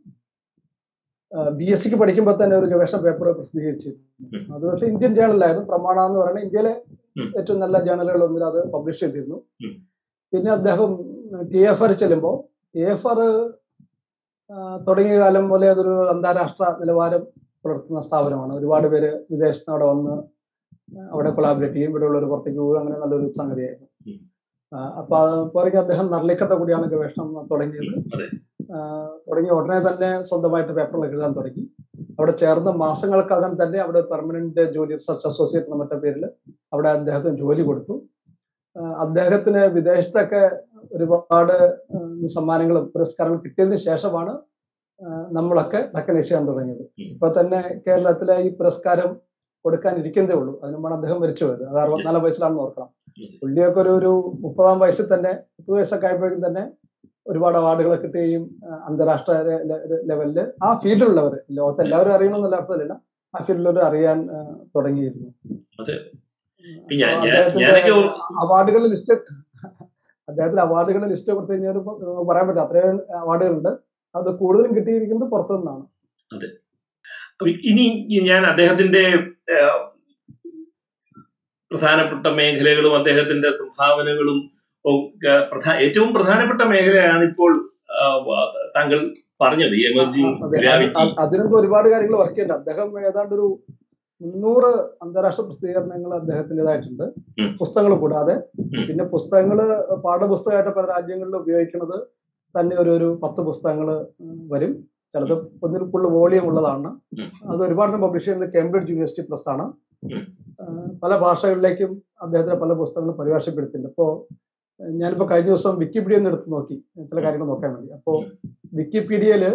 ബി എസ് സിക്ക് പഠിക്കുമ്പോൾ തന്നെ ഒരു ഗവേഷണ പേപ്പർ പ്രസിദ്ധീകരിച്ചിരുന്നു ഉം. അത് പക്ഷേ ഇന്ത്യൻ ജേണലായിരുന്നു പ്രമാണ എന്ന് പറയുന്നത് ഇന്ത്യയിലെ ഉം. ഏറ്റവും നല്ല ജേണലുകൾ ഒന്നിൽ അത് പബ്ലിഷ് ചെയ്തിരുന്നു ഉം. പിന്നെ അദ്ദേഹം ടി എഫ് ആർ ചെല്ലുമ്പോൾ ടി എഫ് ആർ തുടങ്ങിയ കാലം പോലെ അതൊരു അന്താരാഷ്ട്ര നിലവാരം പുലർത്തുന്ന സ്ഥാപനമാണ് ഒരുപാട് പേര് വിദേശത്ത് അവിടെ വന്ന് അവിടെ കൊളാബറേറ്റ് ചെയ്യും ഇവിടെ ഉള്ളവർ പുറത്തേക്ക് പോകുക അങ്ങനെ നല്ലൊരു സംഗതിയായിരുന്നു ഉം. ആ, അപ്പൊ അത് പുറകെ അദ്ദേഹം നർലിക്കട്ട കൂടിയാണ് ഗവേഷണം തുടങ്ങിയത് അതെ. ആ, തുടങ്ങിയ ഉടനെ തന്നെ സ്വന്തമായിട്ട് പേപ്പറുകൾ എഴുതാൻ തുടങ്ങി അവിടെ ചേർന്ന മാസങ്ങൾക്കകം തന്നെ അവിടെ പെർമനന്റ് ജോലി റിസർച്ച് അസോസിയേറ്റ് എന്ന മറ്റേ പേരിൽ അവിടെ അദ്ദേഹത്തിന് ജോലി കൊടുത്തു ആ, അദ്ദേഹത്തിന് വിദേശത്തൊക്കെ ഒരുപാട് ആ, സമ്മാനങ്ങളും പുരസ്കാരങ്ങളും കിട്ടിയതിന് ശേഷമാണ് ആ, നമ്മളൊക്കെ റെക്കഗ്നൈസ് ചെയ്യാൻ തുടങ്ങിയത് ഉം. ഇപ്പൊ തന്നെ കേരളത്തിലെ ഈ പുരസ്കാരം കൊടുക്കാൻ ഇരിക്കുന്നതേ ഉള്ളൂ അതിനുമാണ് അദ്ദേഹം മരിച്ചു പോയത് അത് അറുപത്തിനാല് വയസ്സിലാണെന്ന് ഓർക്കണം ഉം. പുള്ളിയൊക്കെ ഒരു ഒരു മുപ്പതാം വയസ്സിൽ തന്നെ മുപ്പത് വയസ്സൊക്കെ ആയപ്പോഴേക്കും തന്നെ ഒരുപാട് അവാർഡുകൾ കിട്ടുകയും ആ, അന്താരാഷ്ട്ര ലെ- ലെ- ലെവലില് ആ ഫീൽഡിലുള്ളവർ ലോകത്ത് എല്ലാവരും അറിയണമെന്നുള്ള അർത്ഥത്തിലല്ല ആ ഫീൽഡിലൊരു അറിയാൻ ആ, തുടങ്ങിയിരുന്നു അതെ. അപ്പൊ ഞാൻ- ഞാൻ- അദ്ദേഹത്തിന്റെ ഞാനൊക്കെ ഓർ- അവാർഡുകളുടെ ലിസ്റ്റ് അദ്ദേഹത്തിന് അവാർഡുകളുടെ ലിസ്റ്റ് കൊടുത്തു കഴിഞ്ഞാൽ ഇപ്പൊ പറയാൻ പറ്റും അത്രയും അവാർഡുകളുണ്ട് അത് കൂടുതലും കിട്ടിയിരിക്കുന്നത് പുറത്തു നിന്നാണ് അപ്പൊ ഇനി ഞാൻ അദ്ദേഹത്തിന്റെ ആ, പ്രധാനപ്പെട്ട മേഖലകളും അദ്ദേഹത്തിന്റെ സംഭാവനകളും ഒക്കെ പ്രധാ- ഏറ്റവും പ്രധാനപ്പെട്ട മേഖലയാണ് ഇപ്പോൾ ആ, വ- താങ്കൾ പറഞ്ഞത് എമർജിംഗ് അതെ, അത് ഗ്രാവിറ്റി അത് അതിനൊക്കെ ഒരുപാട് കാര്യങ്ങൾ വർക്ക് ചെയ്യുന്നുണ്ട് അദ്ദേഹം ഏതാണ്ട് ഒരു മുന്നൂറ് അന്താരാഷ്ട്ര പ്രസിദ്ധീകരണങ്ങൾ അദ്ദേഹത്തിൻ്റെതായിട്ടുണ്ട് ഉം. പുസ്തകങ്ങൾ കൂടാതെ ഉം. പിന്നെ പുസ്തകങ്ങൾ പാഠപുസ്തകമായിട്ട് പല രാജ്യങ്ങളിൽ ഉപയോഗിക്കുന്നത് തന്നെ ഒരു ഒരു പത്ത് പുസ്തകങ്ങൾ വരും ചിലത് ഒന്നിൽ കൂടുതൽ വോളിയം ഉള്ളതാണ് ഉം. അത് ഒരുപാട് പബ്ലിഷ് ചെയ്യുന്നത് കേംബ്രിഡ്ജ് യൂണിവേഴ്സിറ്റി പ്രസ് ആണ് ഉം. ആ, പല ഭാഷകളിലേക്കും അദ്ദേഹത്തിന് പല പുസ്തകങ്ങളും പരിഭാഷപ്പെടുത്തിയിട്ടുണ്ട് ഇപ്പോൾ ഞാനിപ്പോ കഴിഞ്ഞ ദിവസം വിക്കിപീഡിയ ഒന്ന് എടുത്ത് നോക്കി ചില കാര്യങ്ങൾ നോക്കാൻ വേണ്ടി അപ്പോൾ വിക്കിപീഡിയയില്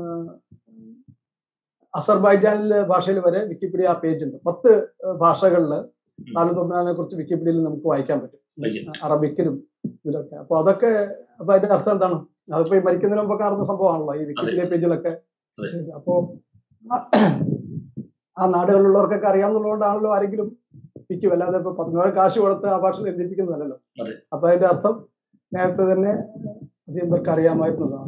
അസർബൈജാനിലെ ഭാഷയിൽ വരെ വിക്കിപീഡിയ ആ പേജ് ഉണ്ട് പത്ത് ഭാഷകളിൽ താലിബാനെ കുറിച്ച് വിക്കിപീഡിയയിൽ നമുക്ക് വായിക്കാൻ പറ്റും വായിക്കാം. അറബിക്കിലും ഇതിലൊക്കെ അപ്പൊ അതൊക്കെ അപ്പൊ അതിന്റെ അർത്ഥം എന്താണ് അതിപ്പോ ഈ മരിക്കുന്നതിന് മുമ്പ് കാണുന്ന സംഭവമാണല്ലോ ഈ വിക്കിപീഡിയ പേജിലൊക്കെ അതെ. അപ്പോ ആ- ആ നാടുകളിലുള്ളവർക്കൊക്കെ അറിയാവുന്നതുകൊണ്ടാണല്ലോ ആരെങ്കിലും വിൽക്കും അല്ലാതെ ഇപ്പൊ പതിനാല് കാശ് കൊടുത്ത് ആ ഭാഷയിൽ എഴുതിപ്പിക്കുന്നതല്ലോ അതെ. അപ്പൊ അതിന്റെ അർത്ഥം നേരത്തെ തന്നെ അധികം പേർക്ക് അറിയാമായിരുന്നതാണ്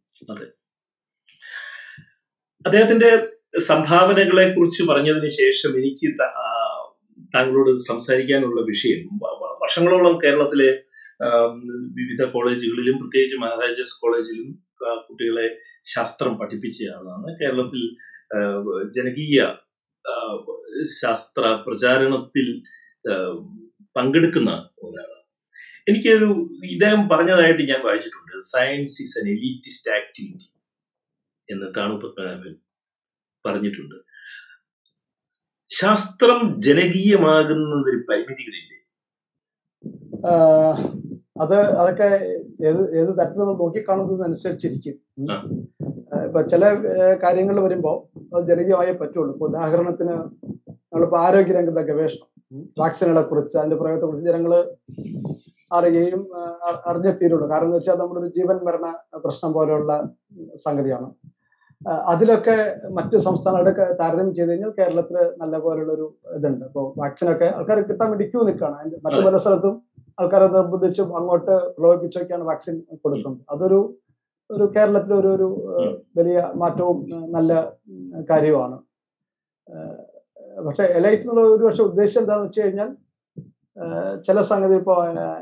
അദ്ദേഹത്തിന്റെ സംഭാവനകളെ കുറിച്ച് പറഞ്ഞതിന് ശേഷം എനിക്ക് ത- ആ, താങ്കളോട് സംസാരിക്കാനുള്ള വിഷയം വ- വ- വർഷങ്ങളോളം കേരളത്തിലെ ആം, വിവിധ കോളേജുകളിലും പ്രത്യേകിച്ച് മഹാരാജാസ് കോളേജിലും ആ, കുട്ടികളെ ശാസ്ത്രം പഠിപ്പിച്ച ആളാണ് കേരളത്തിൽ ആ, ജനകീയ ആ, ശാസ്ത്ര പ്രചാരണത്തിൽ ആ, പങ്കെടുക്കുന്ന ഒരാളാണ് എനിക്കൊരു ഇദ്ദേഹം പറഞ്ഞതായിട്ട് ഞാൻ വായിച്ചിട്ടുണ്ട് science is an elitist activity എന്ന് താണു പത്മനാഭൻ പറഞ്ഞിട്ടുണ്ട് ശാസ്ത്രം ജനകീയമാകുന്നതിന് പരിമിതികളില്ലേ ആഹ് അത് അതൊക്കെ ഏത് ഏത് തരത്തിൽ നമ്മൾ നോക്കിക്കാണുന്നതനുസരിച്ചിരിക്കും ഉം. ആ. ആഹ് ഇപ്പൊ ചില കാര്യങ്ങൾ വരുമ്പോൾ അത് ജനകീയമായേ പറ്റുള്ളൂ ഇപ്പൊ ഉദാഹരണത്തിന് നമ്മളിപ്പോ ആരോഗ്യരംഗത്തെ ഗവേഷണം ഉം. വാക്സിനുകളെ കുറിച്ച് അതിന്റെ പ്രയോഗത്തെ കുറിച്ച് ജനങ്ങള് അറിയുകയും ആഹ് അ- അറിഞ്ഞേ തീരുള്ളൂ കാരണം എന്ന് വെച്ചാൽ നമ്മുടെ ഒരു ജീവൻ മരണ പ്രശ്നം പോലെയുള്ള സംഗതിയാണ് ആഹ് അതിലൊക്കെ മറ്റ് സംസ്ഥാനങ്ങളൊക്കെ താരതമ്യം ചെയ്ത് കഴിഞ്ഞാൽ കേരളത്തിൽ നല്ല പോലുള്ള ഒരു ഇതുണ്ട് ഇപ്പോൾ വാക്സിനൊക്കെ ആൾക്കാർ കിട്ടാൻ വേണ്ടി ക്യൂ നിൽക്കുകയാണ് അതിന്റെ മറ്റു പല സ്ഥലത്തും ആൾക്കാരെ നിർബന്ധിച്ചും അങ്ങോട്ട് പ്രലോഭിപ്പിച്ചൊക്കെയാണ് വാക്സിൻ കൊടുക്കുന്നത് അതൊരു ഒരു കേരളത്തിലെ ഒരു ഒരു ഏഹ്, വലിയ മാറ്റവും ഏഹ്, നല്ല ഉം, കാര്യവുമാണ് ഏഹ്, പക്ഷെ എലൈറ്റ് എന്നുള്ള ഒരു പക്ഷെ ഉദ്ദേശം എന്താണെന്ന് വെച്ച് കഴിഞ്ഞാൽ ഏഹ്, ചില സംഗതി ഇപ്പോൾ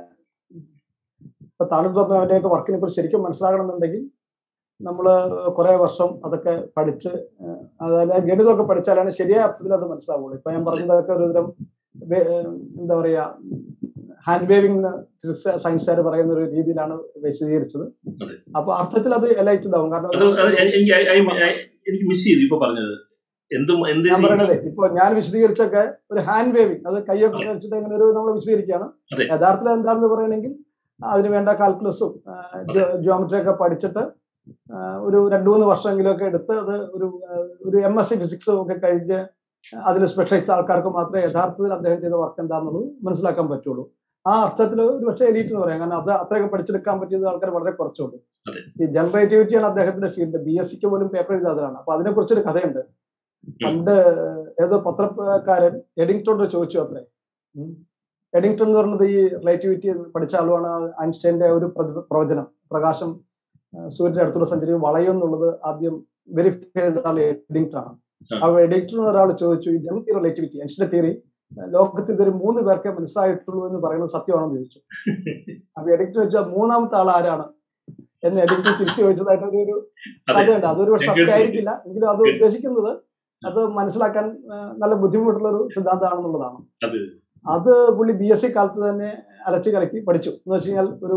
ഇപ്പൊ താണു അവൻ്റെയൊക്കെ വർക്കിനെ കുറിച്ച് ശരിക്കും മനസ്സിലാകണമെന്നുണ്ടെങ്കിൽ നമ്മൾ കുറെ വർഷം അതൊക്കെ പഠിച്ച് ഏഹ്, അതായത് ഗണിതമൊക്കെ പഠിച്ചാലാണ് ശരിയായ അർത്ഥത്തിൽ അത് മനസ്സിലാവുള്ളൂ ഇപ്പൊ ഞാൻ പറഞ്ഞതൊക്കെ ഒരു തരം വേ- ഏഹ്, എന്താ പറയാ ഹാൻഡ് വേവിംഗ് ഫിസിക്സ് സയൻസുകാർ പറയുന്ന ഒരു രീതിയിലാണ് വിശദീകരിച്ചത് അതെ. അപ്പൊ അർത്ഥത്തിൽ അത് എലൈറ്റ് ഇതാവും കാരണം അത് അത് എനിക്ക് I- I- I- എനിക്ക് മിസ് ചെയ്തു ഇപ്പൊ പറഞ്ഞത് എന്തും എന്ത് ഞാൻ പറയണത് ഇപ്പൊ ഞാൻ വിശദീകരിച്ചൊക്കെ ഒരു ഹാൻഡ് വേവിംഗ് അത് കൈയൊക്കെ വെച്ചിട്ട് അങ്ങനെ ഒരു നമ്മൾ വിശദീകരിക്കുകയാണ് അതെ. യഥാർത്ഥത്തിൽ എന്താണെന്ന് പറയണമെങ്കിൽ അതിന് വേണ്ട കാൽക്കുലസും ജിയോമെട്രി ഒക്കെ പഠിച്ചിട്ട് ആ, ഒരു രണ്ടു മൂന്ന് വർഷമെങ്കിലും ഒക്കെ എടുത്ത് അത് ഒരു ആ, ഒരു എം എസ് സി ഫിസിക്സും ഒക്കെ കഴിഞ്ഞ് അതിൽ സ്പെഷ്യലൈസ് ആൾക്കാർക്ക് മാത്രമേ യഥാർത്ഥത്തിൽ അദ്ദേഹം ചെയ്ത വർക്ക് എന്താണെന്നുള്ളത് മനസ്സിലാക്കാൻ പറ്റുള്ളൂ ആ അർത്ഥത്തിൽ ഒരു പക്ഷേ എലീറ്റ് എന്ന് പറയാം കാരണം അത് അത്രയൊക്കെ പഠിച്ചെടുക്കാൻ പറ്റിയത് ആൾക്കാർ വളരെ കുറച്ചുള്ളൂ അതെ. ഈ ജനറേറ്റിവിറ്റിയാണ് അദ്ദേഹത്തിന്റെ ഫീൽഡ് ബി എസ് സിക്ക് പോലും പേപ്പർ എഴുതാതാണ് അപ്പൊ അതിനെ കുറിച്ചൊരു കഥയുണ്ട് പണ്ട് ഏതോ പത്രക്കാരൻ എഡിങ്ടോട് ചോദിച്ചു അത്രേ ഉം. എഡിങ്ടൺ എന്ന് പറയുന്നത് ഈ റിലേറ്റിവിറ്റി പഠിച്ച ആളുമാണ് ഐൻസ്റ്റൈന്റെ ഒരു പ്രവ- പ്രവചനം പ്രകാശം ആ, സൂര്യന്റെ അടുത്തുള്ള സഞ്ചരിക്കും വളയും എന്നുള്ളത് ആദ്യം വെരിഫൈ ചെയ്ത ആൾ എഡിങ്ടൺ ആണ് ആ. അപ്പൊ എഡിങ്ടൺ ഒരാൾ ചോദിച്ചു ഈ ജനറൽ തിയറി റിലേറ്റിവിറ്റി ഐൻസ്റ്റൈന്റെ തിയറി ലോകത്തിൽ ഇതൊരു മൂന്ന് പേർക്കേ മനസ്സിലായിട്ടുള്ളൂ എന്ന് പറയുന്നത് സത്യമാണെന്ന് ചോദിച്ചു അപ്പൊ എഡിക്ട് വെച്ചാൽ മൂന്നാമത്തെ ആൾ ആരാണ് എന്ന് എഡിക്ട് തിരിച്ചു ചോദിച്ചതായിട്ട് ഒരു ഒരു അതെ. കഥയുണ്ട് അതൊരു പക്ഷെ ഞാൻ കേട്ടിട്ടുണ്ട്. സത്യമായിരിക്കില്ല എങ്കിലും അത് ഉദ്ദേശിക്കുന്നത് അത് മനസ്സിലാക്കാൻ ആ, നല്ല ബുദ്ധിമുട്ടുള്ള ഒരു സിദ്ധാന്തമാണെന്നുള്ളതാണ് അത് അത് പുള്ളി ബി എസ് സി കാലത്ത് തന്നെ അലച്ചു കലക്കി പഠിച്ചു എന്ന് വെച്ച് കഴിഞ്ഞാൽ ഒരു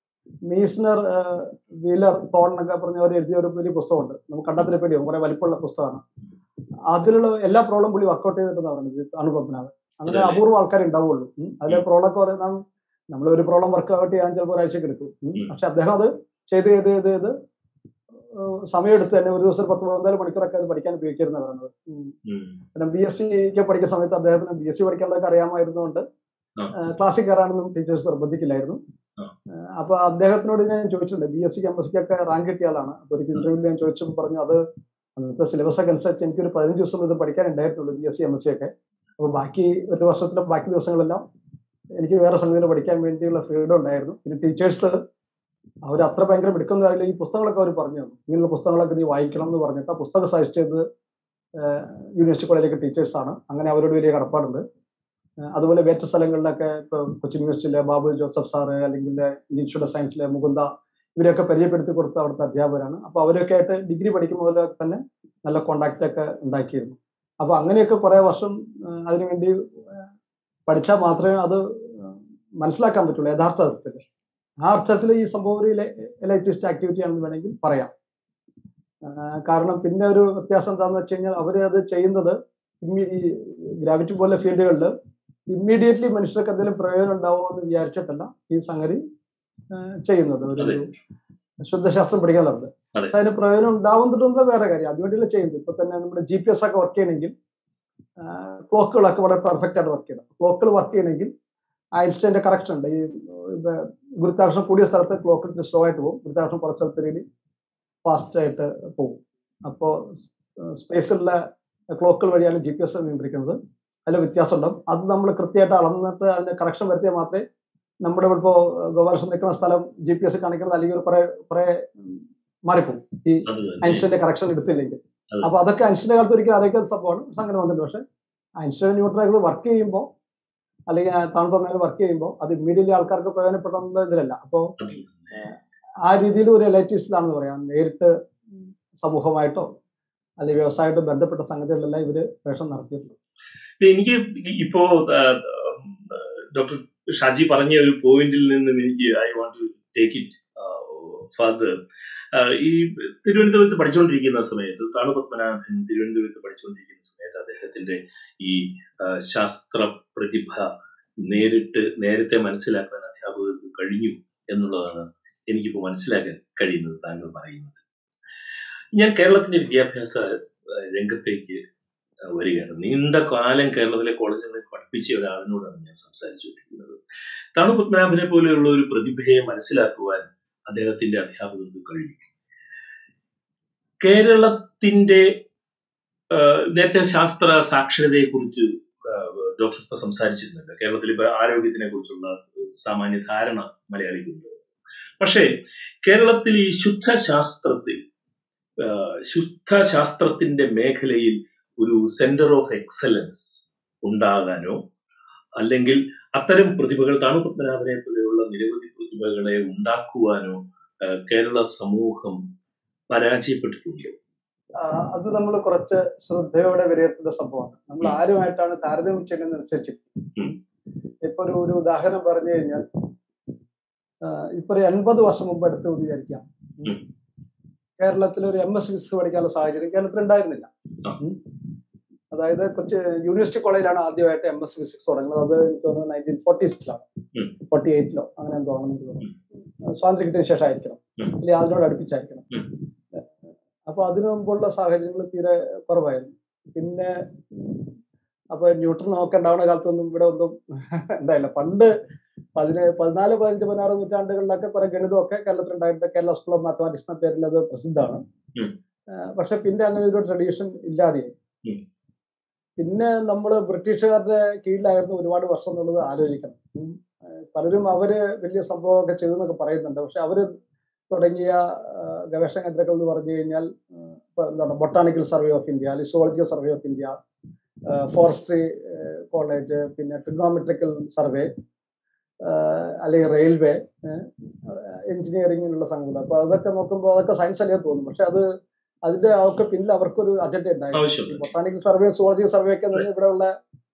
മീസ്നർ ആ, വീലർ തോൺ എന്നൊക്കെ പറഞ്ഞ അവർ എഴുതിയ ഒരു വലിയ പുസ്തകമുണ്ട് നമുക്ക് കണ്ടത്തിനെ പേടിയും കുറെ വലിപ്പമുള്ള പുസ്തകമാണ് അതിലുള്ള എല്ലാ പ്രോബ്ലം പുള്ളി വർക്കൗട്ട് ചെയ്തിട്ടെന്ന് പറയുന്നത് അണുപത്മനാഭൻ അങ്ങനെ അതെ. അപൂർവ ആൾക്കാർ ഉണ്ടാവുള്ളൂ ഉം. അതിലെ ഉം. പ്രോബ്ലം ഒക്കെ പറയുന്ന നമ്മൾ ഒരു പ്രോബ്ലം വർക്കൗട്ട് ചെയ്യാൻ ചിലപ്പോൾ ഒരാഴ്ചക്ക് എടുക്കും ഉം. ഉം. പക്ഷെ അദ്ദേഹം അത് ചെയ്ത് ചെയ്ത് ചെയ്ത് ചെയ്ത് ഏഹ് സമയമെടുത്ത് തന്നെ ഒരു ദിവസം ഒരു പത്ത് പതിനാല് മണിക്കൂറൊക്കെ അത് പഠിക്കാൻ ഉപയോഗിക്കുന്ന പറയുന്നത് ഉം. ഉം. പിന്നെ ബി എസ് സിക്ക് പഠിക്കുന്ന സമയത്ത് അദ്ദേഹത്തിന് ബി എസ് സി പഠിക്കാനുള്ളതൊക്കെ അറിയാമായിരുന്നുകൊണ്ട് ആ. ക്ലാസ്സിൽ കയറാനൊന്നും ടീച്ചേഴ്സ് നിർബന്ധിക്കില്ലായിരുന്നു ആ. ഏഹ് അപ്പൊ അദ്ദേഹത്തിനോട് ഞാൻ ചോദിച്ചിട്ടുണ്ട് ബി എസ് സിക്ക് എം എസ് സിക്കൊക്കെ റാങ്ക് കിട്ടിയ ആളാണ് അപ്പൊ ഒരു ഇന്റർവ്യൂവിൽ ഞാൻ ചോദിച്ചപ്പോൾ പറഞ്ഞു അത് അന്നത്തെ സിലബസ് ഒക്കെ അനുസരിച്ച് എനിക്കൊരു പതിനഞ്ച് ദിവസം ഇത് പഠിക്കാൻ ഉണ്ടായിട്ടുള്ളൂ B S C M S C ഒക്കെ അപ്പൊ ബാക്കി ഒരു വർഷത്തിലെ ബാക്കി ദിവസങ്ങളെല്ലാം എനിക്ക് വേറെ സംഗതിയിൽ പഠിക്കാൻ വേണ്ടിയുള്ള ഫ്രീഡം ഉണ്ടായിരുന്നു പിന്നെ ടീച്ചേഴ്സ് അവർ അത്ര ഭയങ്കര മിടുക്കുന്ന കാര്യമില്ല ഈ പുസ്തകങ്ങളൊക്കെ അവർ പറഞ്ഞു തന്നു ഇങ്ങനെയുള്ള പുസ്തകങ്ങളൊക്കെ നീ വായിക്കണം എന്ന് പറഞ്ഞിട്ട് ആ പുസ്തകം സജസ്റ്റ് ചെയ്ത് യൂണിവേഴ്സിറ്റി കോളേജിലേക്ക് ടീച്ചേഴ്സാണ് അങ്ങനെ അവരോട് വലിയ കടപ്പാടുണ്ട് ഏഹ് അതുപോലെ വേറ്റ സ്ഥലങ്ങളിലൊക്കെ ഇപ്പോൾ കൊച്ചിൻ യൂണിവേഴ്സിറ്റിയിലെ ബാബു ജോസഫ് സാറ് അല്ലെങ്കിൽ ഇൻസ്റ്റിറ്റ്യൂട്ട് ഓഫ് സയൻസിലെ മുകുന്ദ ഇവരെയൊക്കെ പരിചയപ്പെടുത്തി കൊടുത്ത അവിടുത്തെ അധ്യാപകരാണ് അപ്പോൾ അവരൊക്കെ ആയിട്ട് ഡിഗ്രി പഠിക്കുമ്പോൾ തന്നെ നല്ല കോണ്ടാക്റ്റ് ഒക്കെ ഉണ്ടാക്കിയിരുന്നു അപ്പോൾ അങ്ങനെയൊക്കെ കുറേ വർഷം ഏഹ് അതിനുവേണ്ടി ഏഹ് പഠിച്ചാൽ മാത്രമേ അത് ഏഹ് മനസ്സിലാക്കാൻ പറ്റുള്ളൂ യഥാർത്ഥ അർത്ഥത്തിൽ ആ അർത്ഥത്തിൽ ഈ സംഭവം ഒരു എലൈറ്റിസ്റ്റ് ആക്ടിവിറ്റി ആണെന്ന് വേണമെങ്കിൽ പറയാം ആഹ് കാരണം പിന്നെ ഒരു വ്യത്യാസം എന്താണെന്ന് വെച്ച് കഴിഞ്ഞാൽ അവർ അത് ചെയ്യുന്നത് ഇമ്മി- ഈ ഗ്രാവിറ്റി പോലെ ഫീൽഡുകളിൽ ഇമ്മീഡിയറ്റ്ലി മനുഷ്യർക്ക് എന്തെങ്കിലും പ്രയോജനം ഉണ്ടാവുമോ എന്ന് വിചാരിച്ചിട്ടല്ല ഈ സംഗതി ആഹ് ചെയ്യുന്നത് ഒരു അതെ. ശുദ്ധശാസ്ത്രം പഠിക്കാനുള്ളത് അതെ. അതിന് പ്രയോജനം ഉണ്ടാവുന്നിട്ടുള്ള വേറെ കാര്യം അതുവേണ്ടിയല്ല ചെയ്യുന്നത് ഇപ്പൊ തന്നെ നമ്മുടെ ജി പി എസ് ഒക്കെ വർക്ക് ചെയ്യണമെങ്കിൽ ക്ലോക്കുകളൊക്കെ വളരെ പെർഫെക്റ്റ് ആയിട്ട് വർക്ക് ചെയ്യണം ക്ലോക്കുകൾ വർക്ക് ചെയ്യണമെങ്കിൽ ഐൻസ്റ്റൈൻ്റെ കറക്ഷൻ ഉണ്ട് ഈ ഇപ്പൊ ഗുരുത്വാകർഷണം കൂടിയ സ്ഥലത്ത് ക്ലോക്ക് സ്ലോ ആയിട്ട് പോകും ഗുരുത്വാകർഷണം കുറച്ച് സ്ഥലത്ത് രീതി ഫാസ്റ്റ് ആയിട്ട് പോകും അപ്പോൾ സ്പേസിലുള്ള ക്ലോക്കുകൾ വഴിയാണ് ജി പി എസ് നിയന്ത്രിക്കുന്നത് അതിൽ വ്യത്യാസം ഉണ്ടാവും അത് നമ്മൾ കൃത്യമായിട്ട് അളന്നിട്ട് അതിന്റെ കറക്ഷൻ വരുത്തിയാൽ മാത്രമേ നമ്മുടെ ഇപ്പോൾ ഗോപാലകൃഷ്ണൻ നിൽക്കുന്ന സ്ഥലം ജി പി എസ് കാണിക്കുന്നത് അല്ലെങ്കിൽ കുറെ കുറെ മാറിപ്പോകും ഈ അത് തന്നെ. ഐൻസ്റ്റൈന്റെ കറക്ഷൻ എടുത്തില്ലെങ്കിൽ അതെ. അപ്പൊ അതൊക്കെ ഐൻസ്റ്റൈന്റെ കാലത്ത് ഒരിക്കലും അറിയിക്കാത്ത സംഭവമാണ് പക്ഷെ അങ്ങനെ വന്നിട്ടുണ്ട് പക്ഷെ ഐൻസ്റ്റൈൻ ന്യൂട്രനുകൾ വർക്ക് ചെയ്യുമ്പോൾ അല്ലെങ്കിൽ താഴ്ന്ന വർക്ക് ചെയ്യുമ്പോൾ അത് ഇമ്മീഡിയറ്റ്ലി ആൾക്കാർക്ക് പ്രയോജനപ്പെടുന്ന ഇതിലല്ല അപ്പോൾ അത് തന്നെ. ആ രീതിയിൽ ഒരു എലൈറ്റിസ്റ്റിലാണെന്ന് പറയാം നേരിട്ട് സമൂഹമായിട്ടോ അല്ലെങ്കിൽ വ്യവസായമായിട്ടോ ബന്ധപ്പെട്ട സംഗതികളിലെല്ലാം ഇവര് വേഷം നടത്തിയിട്ടുണ്ട് എനിക്ക് ഇപ്പോ ഡോക്ടർ ഷാജി പറഞ്ഞ ഒരു പോയിന്റിൽ നിന്നും എനിക്ക് I want to take it further ഈ തിരുവനന്തപുരത്ത് പഠിച്ചുകൊണ്ടിരിക്കുന്ന സമയത്ത് താണു പത്മനാഭൻ തിരുവനന്തപുരത്ത് പഠിച്ചുകൊണ്ടിരിക്കുന്ന സമയത്ത് അദ്ദേഹത്തിന്റെ ഈ ആ, ശാസ്ത്ര പ്രതിഭ നേരിട്ട് നേരത്തെ മനസ്സിലാക്കാൻ അധ്യാപകർക്ക് കഴിഞ്ഞു എന്നുള്ളതാണ് എനിക്കിപ്പോൾ മനസ്സിലാക്കാൻ കഴിയുന്നത് താങ്കൾ പറയുന്നത് ഞാൻ കേരളത്തിന്റെ വിദ്യാഭ്യാസ ആ, രംഗത്തേക്ക് ആ, വരികയാണ് നീണ്ട കാലം കേരളത്തിലെ കോളേജുകളിൽ പഠിപ്പിച്ച ഒരാളിനോടാണ് ഞാൻ സംസാരിച്ചുകൊണ്ടിരിക്കുന്നത് താണു പത്മനാഭനെ പോലെയുള്ള ഒരു പ്രതിഭയെ മനസ്സിലാക്കുവാൻ അദ്ദേഹത്തിന്റെ അധ്യാപകർക്ക് കഴിഞ്ഞു കേരളത്തിന്റെ ആ, നേരത്തെ ശാസ്ത്ര സാക്ഷരതയെ കുറിച്ച് ഡോക്ടർ ഇപ്പൊ സംസാരിച്ചിരുന്നുണ്ട് കേരളത്തിൽ ഇപ്പൊ ആരോഗ്യത്തിനെ കുറിച്ചുള്ള സാമാന്യ ധാരണ മലയാളിക്കുണ്ട് പക്ഷേ കേരളത്തിൽ ഈ ശുദ്ധശാസ്ത്രത്തിൽ ആ, ശുദ്ധശാസ്ത്രത്തിന്റെ മേഖലയിൽ ഒരു സെന്റർ ഓഫ് എക്സലൻസ് ഉണ്ടാകാനോ അല്ലെങ്കിൽ അത്തരം പ്രതിഭകൾ താണു പത്മനാഭനെ പോലെയുള്ള നിരവധി പ്രതിഭകളെ ഉണ്ടാക്കുവാനോ ആ, കേരള സമൂഹം പരാജയപ്പെട്ടിട്ടുണ്ടോ ആ, അത് നമ്മൾ കുറച്ച് ശ്രദ്ധയോടെ വിലയിരുത്തേണ്ട സംഭവമാണ് നമ്മൾ ഉം. ആരുമായിട്ടാണ് താരതമ്യം ചെയ്യുന്നതനുസരിച്ച് ഉം. ഇപ്പൊ ഒരു ഒരു ഉദാഹരണം പറഞ്ഞു കഴിഞ്ഞാൽ ആ, ഇപ്പൊ ഒരു എൺപത് വർഷം മുമ്പ് എടുത്ത് വിചാരിക്കാം ഉം. കേരളത്തിൽ ഒരു എം എസ് ഫിസിക്സ് പഠിക്കാനുള്ള സാഹചര്യം കേരളത്തിൽ ഉണ്ടായിരുന്നില്ല ആ. ഉം. അതായത് കൊച്ചി യൂണിവേഴ്സിറ്റി കോളേജിലാണ് ആദ്യമായിട്ട് എം എസ് ഫിസിക്സ് തുടങ്ങുന്നത് അത് എനിക്ക് തോന്നുന്നത് നയൻറ്റീൻ ഫോർട്ടീസിലാണ് ഉം. ഫോർട്ടി എയ്റ്റിലോ അങ്ങനെ എന്തോ ആണെന്ന് എനിക്ക് തോന്നുന്നു സ്വാതന്ത്ര്യം കിട്ടിയ ശേഷം ആയിരിക്കണം ഉം. അല്ലെങ്കിൽ അതിനോട് അടുപ്പിച്ചായിരിക്കണം ഉം. അപ്പൊ അതിനു മുമ്പുള്ള സാഹചര്യങ്ങൾ തീരെ കുറവായിരുന്നു പിന്നെ ഉം, അപ്പൊ ന്യൂട്രൺ ഒക്കെ ഉണ്ടാവുന്ന കാലത്തൊന്നും ഇവിടെ ഒന്നും ഉണ്ടായില്ല പണ്ട് പതിന പതിനാല് പതിനഞ്ച് പതിനാറ് നൂറ്റാണ്ടുകളിലൊക്കെ കുറെ ഗണിതമൊക്കെ കേരളത്തിൽ ഉണ്ടായിട്ട് കേരള സ്കൂൾ ഓഫ് മാത്തമാറ്റിക്സ് എന്ന പേരിൽ അത് പ്രസിദ്ധമാണ് ഉം. ആ, പക്ഷെ പിന്നെ അങ്ങനെ ഒരു ട്രഡീഷൻ ഇല്ലാതെ ഉം. പിന്നെ നമ്മൾ ബ്രിട്ടീഷുകാരുടെ കീഴിലായിരുന്നു ഒരുപാട് വർഷം എന്നുള്ളത് ആലോചിക്കണം ഉം. ഏഹ് പലരും അവര് വലിയ സംഭവമൊക്കെ ചെയ്തു എന്നൊക്കെ പറയുന്നുണ്ട് പക്ഷെ അവര് തുടങ്ങിയ ആ, ഗവേഷണ കേന്ദ്രങ്ങൾ എന്ന് പറഞ്ഞു കഴിഞ്ഞാൽ ഉം, ഇപ്പൊ എന്താണ് ബൊട്ടാണിക്കൽ സർവേ ഓഫ് ഇന്ത്യ അല്ലെങ്കിൽ zoological survey of India forestry college പിന്നെ ട്രിഗ്നോമെട്രിക്കൽ സർവേ അല്ലെങ്കിൽ റെയിൽവേ എഞ്ചിനീയറിങ്ങിനുള്ള സംഘങ്ങൾ അപ്പൊ അതൊക്കെ നോക്കുമ്പോൾ അതൊക്കെ സയൻസ് അല്ലേ തോന്നും പക്ഷെ അത് അതിന്റെ ഒക്കെ പിന്നിൽ അവർക്കൊരു അജണ്ട ഉണ്ടായിരുന്നു ആവശ്യമുണ്ട് ബൊട്ടാണിക്കൽ സർവേ സുവോളജിക്കൽ സർവേ ഒക്കെ എന്ന് പറഞ്ഞാൽ ഇവിടെ ഉള്ള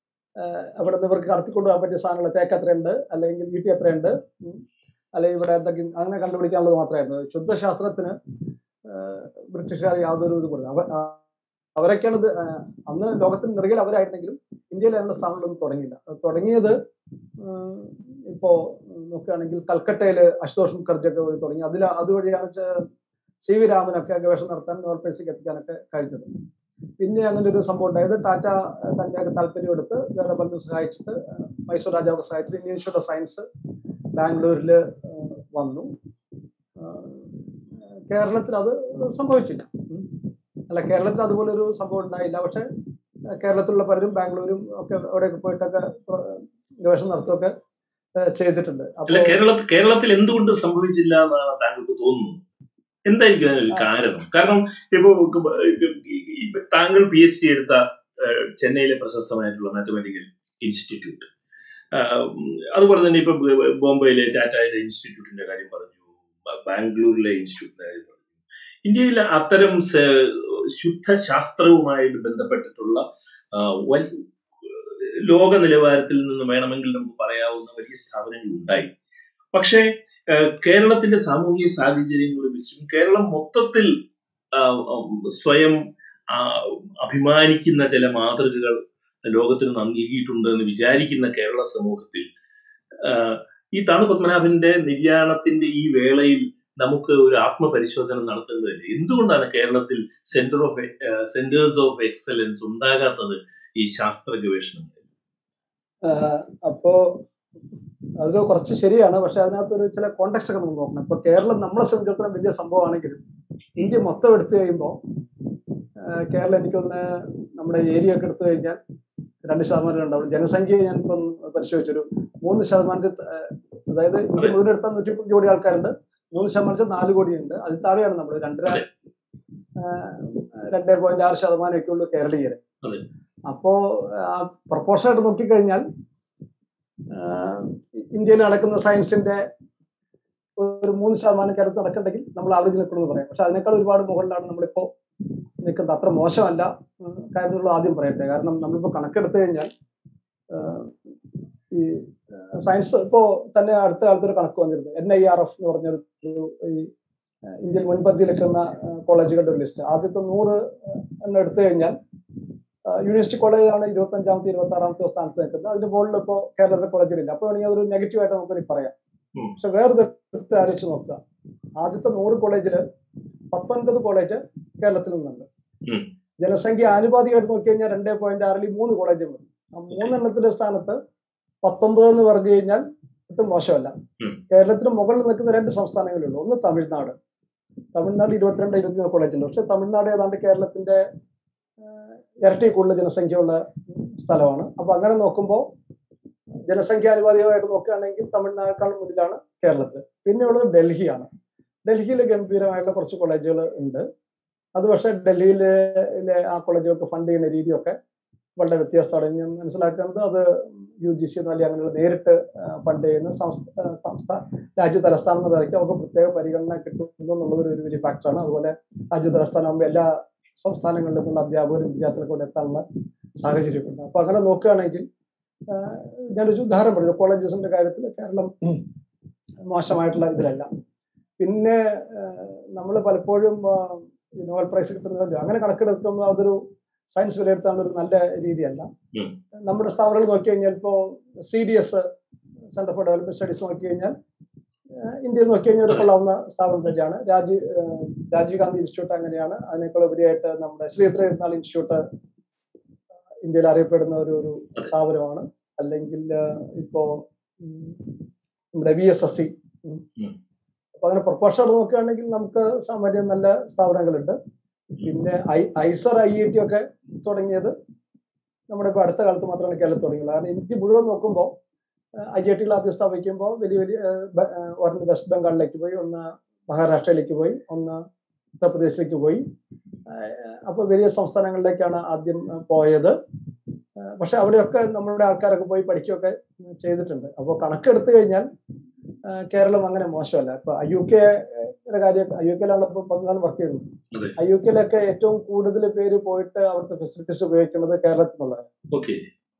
അവിടെ നിന്ന് ഇവർക്ക് കടത്തിക്കൊണ്ട് പോകാൻ പറ്റിയ സാധനങ്ങൾ തേക്ക് എത്രയുണ്ട് അല്ലെങ്കിൽ ഈട്ടി എത്രയുണ്ട് ഉം. അല്ലെങ്കിൽ ഇവിടെ എന്തൊക്കെ അങ്ങനെ കണ്ടുപിടിക്കാനുള്ളത് മാത്രമായിരുന്നു ശുദ്ധശാസ്ത്രത്തിന് ആഹ് ബ്രിട്ടീഷുകാർ യാതൊരു ഇത് കൊടുത്തു അവ ആ- അവരൊക്കെയാണ് ഇത് ആഹ് അന്ന് ലോകത്തിന് നിറകിൽ അവരായിരുന്നെങ്കിലും ഇന്ത്യയിൽ അതിനുള്ള സ്ഥാപനങ്ങളൊന്നും തുടങ്ങിയില്ല അത് തുടങ്ങിയത് ഉം, ഇപ്പോ നോക്കുകയാണെങ്കിൽ കൽക്കട്ടയില് അശുതോഷ് മുഖർജി ഒക്കെ വഴി തുടങ്ങി അതിൽ അതുവഴിയാണ് ചെ- സി വി രാമനൊക്കെ ഗവേഷണം നടത്താൻ നോബൽ പ്രൈസിലേക്ക് എത്തിക്കാനൊക്കെ കഴിഞ്ഞത് പിന്നെ അങ്ങനെ ഒരു സംഭവം ഉണ്ടായത് ടാറ്റ തന്റെ താല്പര്യം എടുത്ത് വേറെ പലരും സഹായിച്ചിട്ട് ആഹ് മൈസൂർ രാജാവ് സഹായിച്ചിട്ട് ഇന്ത്യൻ ഇൻസ്റ്റിറ്റ്യൂട്ട് ഓഫ് സയൻസ് ബാംഗ്ലൂരിൽ വന്നു ആഹ് കേരളത്തിൽ അത് സംഭവിച്ചില്ല ഉം. അല്ല കേരളത്തിൽ അതുപോലെ ഒരു സംഭവം ഉണ്ടായില്ല പക്ഷെ ആഹ് കേരളത്തിലുള്ള പലരും ബാംഗ്ലൂരും ഒക്കെ അവിടെയൊക്കെ പോയിട്ടൊക്കെ ആഹ് ഗവേഷണം നടത്തുകയൊക്കെ ആഹ് ചെയ്തിട്ടുണ്ട് അല്ല അപ്പോൾ കേരളത്തിൽ കേരളത്തിൽ എന്തുകൊണ്ട് സംഭവിച്ചില്ല എന്നാണ് താങ്കൾക്ക് തോന്നുന്നത് എന്തായിരിക്കും അതിനൊരു കാരണം കാരണം ഇപ്പോ ഇപ്പൊ താങ്കൾ പി എച്ച് ഡി എടുത്ത ഏഹ്, ചെന്നൈയിലെ പ്രശസ്തമായിട്ടുള്ള മാത്തമാറ്റിക്കൽ ഇൻസ്റ്റിറ്റ്യൂട്ട് അതുപോലെ തന്നെ ഇപ്പൊ ബ- ബോംബെയിലെ ടാറ്റയുടെ ഇൻസ്റ്റിറ്റ്യൂട്ടിന്റെ കാര്യം പറഞ്ഞു ബ- ബാംഗ്ലൂരിലെ ഇൻസ്റ്റിറ്റ്യൂട്ടിന്റെ കാര്യം പറഞ്ഞു ഇന്ത്യയിൽ അത്തരം സ- ശുദ്ധശാസ്ത്രവുമായിട്ട് ബന്ധപ്പെട്ടിട്ടുള്ള ആ, വൽ- ലോക നിലവാരത്തിൽ നിന്ന് വേണമെങ്കിൽ നമുക്ക് പറയാവുന്ന വലിയ സ്ഥാപനങ്ങൾ ഉണ്ടായി പക്ഷേ ഏഹ്, കേരളത്തിന്റെ സാമൂഹിക സാഹചര്യങ്ങൾ വെച്ചും കേരളം മൊത്തത്തിൽ ആ, ഉം, സ്വയം ആ, അഭിമാനിക്കുന്ന ചില മാതൃകകൾ ലോകത്തിന് നൽകിയിട്ടുണ്ട് എന്ന് വിചാരിക്കുന്ന കേരള സമൂഹത്തിൽ ആഹ്, ഈ താണു പത്മനാഭന്റെ നിര്യാണത്തിന്റെ ഈ വേളയിൽ നമുക്ക് ഒരു ആത്മപരിശോധന നടത്തേണ്ടതില്ല എന്തുകൊണ്ടാണ് കേരളത്തിൽ centre of centres of excellence ഉണ്ടാകാത്തത് ഈ ശാസ്ത്ര ഗവേഷണങ്ങളിൽ ആഹ് അപ്പോ അതിൽ കുറച്ച് ശരിയാണ് പക്ഷെ അതിനകത്തൊരു ചില കോണ്ടക്സ്റ്റ് ഒക്കെ നമ്മൾ നോക്കണം ഇപ്പൊ കേരളം നമ്മളെ സംബന്ധിച്ചിടത്തോളം വലിയ സംഭവമാണെങ്കിലും ഇന്ത്യ മൊത്തം എടുത്തു കഴിയുമ്പോൾ കേരളം എനിക്കൊന്ന് നമ്മുടെ ഏരിയ ഒക്കെ എടുത്തു കഴിഞ്ഞാൽ രണ്ട് ശതമാനം ഉണ്ടാവും ജനസംഖ്യ ഞാൻ ഇപ്പം പരിശോധിച്ചൊരു മൂന്ന് ശതമാനത്തിൽ ത- അതായത് ഇന്ത്യ മുഴുവൻ എടുത്താൽ നൂറ്റി മുപ്പത് കോടി ആൾക്കാരുണ്ട് മൂന്ന് ശതമാനത്തിൽ നാല് കോടിയുണ്ട് അതിൽ താഴെയാണ് നമ്മൾ രണ്ടര അതെ. രണ്ടേ പോയിന്റ് ആറ് ശതമാനമൊക്കെ ഉള്ളൂ കേരളീയർ അതെ. അപ്പോ ആ പ്രപ്പോർഷനായിട്ട് നോക്കിക്കഴിഞ്ഞാൽ ആഹ് ഇന്ത്യയിൽ നടക്കുന്ന സയൻസിന്റെ ഒരു മൂന്ന് ശതമാനക്കാരത്ത് നടക്കണ്ടെങ്കിൽ നമ്മൾ ആവറേജ് നിൽക്കണമെന്ന് പറയാം പക്ഷെ അതിനേക്കാൾ ഒരുപാട് മുകളിലാണ് നമ്മളിപ്പോ നിൽക്കുന്നത് അത്ര മോശമല്ല ഉം, കാര്യമുള്ള ആദ്യം പറയട്ടെ കാരണം നമ്മളിപ്പോ കണക്കെടുത്തു കഴിഞ്ഞാൽ ആഹ് ഈ സയൻസ് ഇപ്പോ തന്നെ അടുത്ത കാലത്ത് ഒരു കണക്ക് വന്നിരുന്നു എൻ ഐ ആർ എഫ് എന്ന് പറഞ്ഞൊരു ഒരു ഈ ആഹ് ഇന്ത്യയിൽ മുൻപന്തിയിൽ നിൽക്കുന്ന ആഹ് കോളേജുകളുടെ ഒരു ലിസ്റ്റ് ആദ്യത്തെ നൂറ് എണ്ണം എടുത്തു കഴിഞ്ഞാൽ ആഹ് യൂണിവേഴ്സിറ്റി കോളേജാണ് ഇരുപത്തി അഞ്ചാമത്തെ ഇരുപത്തി ആറാമത്തെ സ്ഥാനത്ത് നിൽക്കുന്നത് അതിന്റെ മുകളിൽ ഇപ്പോൾ കേരളത്തിലെ കോളേജുകളില്ല അപ്പോൾ വേണമെങ്കിൽ അതൊരു നെഗറ്റീവ് ആയിട്ട് നമുക്ക് പറയാം ഉം. പക്ഷെ വേറെ എടുത്ത് ആലോചിച്ച് നോക്കുക ആദ്യത്തെ നൂറ് കോളേജിൽ പത്തൊൻപത് കോളേജ് കേരളത്തിൽ നിന്നുണ്ട് ഉം. ജനസംഖ്യ ആനുപാതികമായിട്ട് നോക്കി കഴിഞ്ഞാൽ രണ്ടേ പോയിന്റ് ആറിൽ മൂന്ന് കോളേജ് വരും ആ മൂന്നെണ്ണത്തിന്റെ സ്ഥാനത്ത് പത്തൊമ്പത് എന്ന് പറഞ്ഞു കഴിഞ്ഞാൽ ഒട്ടും മോശമല്ല ഉം. കേരളത്തിന് മുകളിൽ നിൽക്കുന്ന രണ്ട് സംസ്ഥാനങ്ങളേ ഉള്ളൂ ഒന്ന് തമിഴ്നാട് തമിഴ്നാട് ഇരുപത്തിരണ്ട് ഇരുപത്തിമൂന്ന് കോളേജ് ഉണ്ട് പക്ഷെ തമിഴ്നാട് ഏതാണ്ട് കേരളത്തിന്റെ ആഹ്, ഇരട്ടി കൂടുതൽ ജനസംഖ്യയുള്ള സ്ഥലമാണ് അപ്പൊ അങ്ങനെ നോക്കുമ്പോൾ ജനസംഖ്യ ആനുപാതികമായിട്ട് നോക്കുകയാണെങ്കിൽ തമിഴ്നാടിനേക്കാൾ മുന്നിലാണ് കേരളത്തിൽ പിന്നെയുള്ളത് ഡൽഹിയാണ് ഡൽഹിയിൽ ഗംഭീരമായിട്ടുള്ള കുറച്ച് കോളേജുകൾ ഉണ്ട് അത് പക്ഷേ ഡൽഹിയിലെ ആ കോളേജുകൾക്ക് ഫണ്ട് ചെയ്യുന്ന രീതിയൊക്കെ വളരെ വ്യത്യസ്തമാണ് ഞാൻ മനസ്സിലാക്കുന്നത് അത് യു ജി സി അല്ലെങ്കിൽ അങ്ങനെയുള്ള നേരിട്ട് ഫണ്ട് ചെയ്യുന്ന സംസ്ഥാന സംസ്ഥാന രാജ്യ തലസ്ഥാനം എന്ന നിലയ്ക്ക് അവർക്ക് പ്രത്യേക പരിഗണന കിട്ടുന്നു എന്നുള്ളത് ഒരു വലിയ ഫാക്ടറാണ് അതുപോലെ രാജ്യ തലസ്ഥാനമാകുമ്പോൾ എല്ലാ സംസ്ഥാനങ്ങളിൽ നിന്നുള്ള അധ്യാപകരും വിദ്യാർത്ഥികൾക്ക് ഇവിടെ എത്താനുള്ള സാഹചര്യമുണ്ട് അപ്പൊ അങ്ങനെ നോക്കുകയാണെങ്കിൽ ആഹ് ഞാനൊരു ഉദാഹരണം പറഞ്ഞു കോളേജസിന്റെ കാര്യത്തിൽ കേരളം മോശമായിട്ടുള്ള ഇതിലല്ല പിന്നെ നമ്മൾ പലപ്പോഴും ആഹ് ഈ നോബൽ പ്രൈസ് കിട്ടുന്നത് അങ്ങനെ കണക്കെടുക്കുമ്പോൾ അതൊരു സയൻസ് വിലയിരുത്താനുള്ള ഒരു നല്ല രീതിയല്ല ഉം. നമ്മുടെ സ്ഥാപനങ്ങൾ നോക്കി കഴിഞ്ഞാൽ ഇപ്പോൾ C D S centre for development studies നോക്കി കഴിഞ്ഞാൽ ആഹ് ഇന്ത്യയിൽ നോക്കി കഴിഞ്ഞാൽ ഒരു കൊള്ളാവുന്ന സ്ഥാപനം തന്നെയാണ് രാജീവ് ആഹ് രാജീവ് ഗാന്ധി ഇൻസ്റ്റിറ്റ്യൂട്ട് അങ്ങനെയാണ് അതിനേക്കാൾ ഉപരിയായിട്ട് നമ്മുടെ ശ്രീധര ഇരുന്നാൾ ഇൻസ്റ്റിറ്റ്യൂട്ട് ഇന്ത്യയിൽ അറിയപ്പെടുന്ന ഒരു ഒരു സ്ഥാപനമാണ് അല്ലെങ്കിൽ ആഹ് ഇപ്പോ ഉം, നമ്മുടെ വി എസ് എസ് സി ഉം. അപ്പൊ അങ്ങനെ പ്രൊപ്പോഷൽ നോക്കുകയാണെങ്കിൽ നമുക്ക് സാമാന്യം നല്ല സ്ഥാപനങ്ങളുണ്ട് പിന്നെ I IISER I I T ഒക്കെ തുടങ്ങിയത് നമ്മുടെ ഇപ്പോൾ അടുത്ത കാലത്ത് മാത്രമാണ് കേരളത്തിൽ തുടങ്ങിയുള്ളത് കാരണം ഇന്ത്യ മുഴുവൻ നോക്കുമ്പോൾ ഐ ഐ ടികൾ ആദ്യം സ്ഥാപിക്കുമ്പോൾ വലിയ വലിയ ഏഹ്, ബ- ഏഹ്, ഒന്ന് വെസ്റ്റ് ബംഗാളിലേക്ക് പോയി ഒന്ന് മഹാരാഷ്ട്രയിലേക്ക് പോയി ഒന്ന് ഉത്തർപ്രദേശിലേക്ക് പോയി അപ്പോൾ വലിയ സംസ്ഥാനങ്ങളിലേക്കാണ് ആദ്യം ഏഹ്, പോയത് ഏഹ്, പക്ഷെ അവിടെയൊക്കെ നമ്മുടെ ആൾക്കാരൊക്കെ പോയി പഠിക്കുകയൊക്കെ ചെയ്തിട്ടുണ്ട് അപ്പോൾ കണക്കെടുത്തു കഴിഞ്ഞാൽ ഏഹ്, കേരളം അങ്ങനെ മോശമല്ല ഇപ്പൊ ഐ യു കെ കാര്യം ഐ യു കെയിലാണ് ഇപ്പോൾ പതിനാല് വർക്ക് ചെയ്യുന്നത് അതെ. ഐ യു കെയിലൊക്കെ ഏറ്റവും കൂടുതൽ പേര് പോയിട്ട് അവിടുത്തെ ഫെസിലിറ്റീസ് ഉപയോഗിക്കുന്നത് കേരളത്തിൽ നിന്നുള്ളതാണ് ഓക്കെ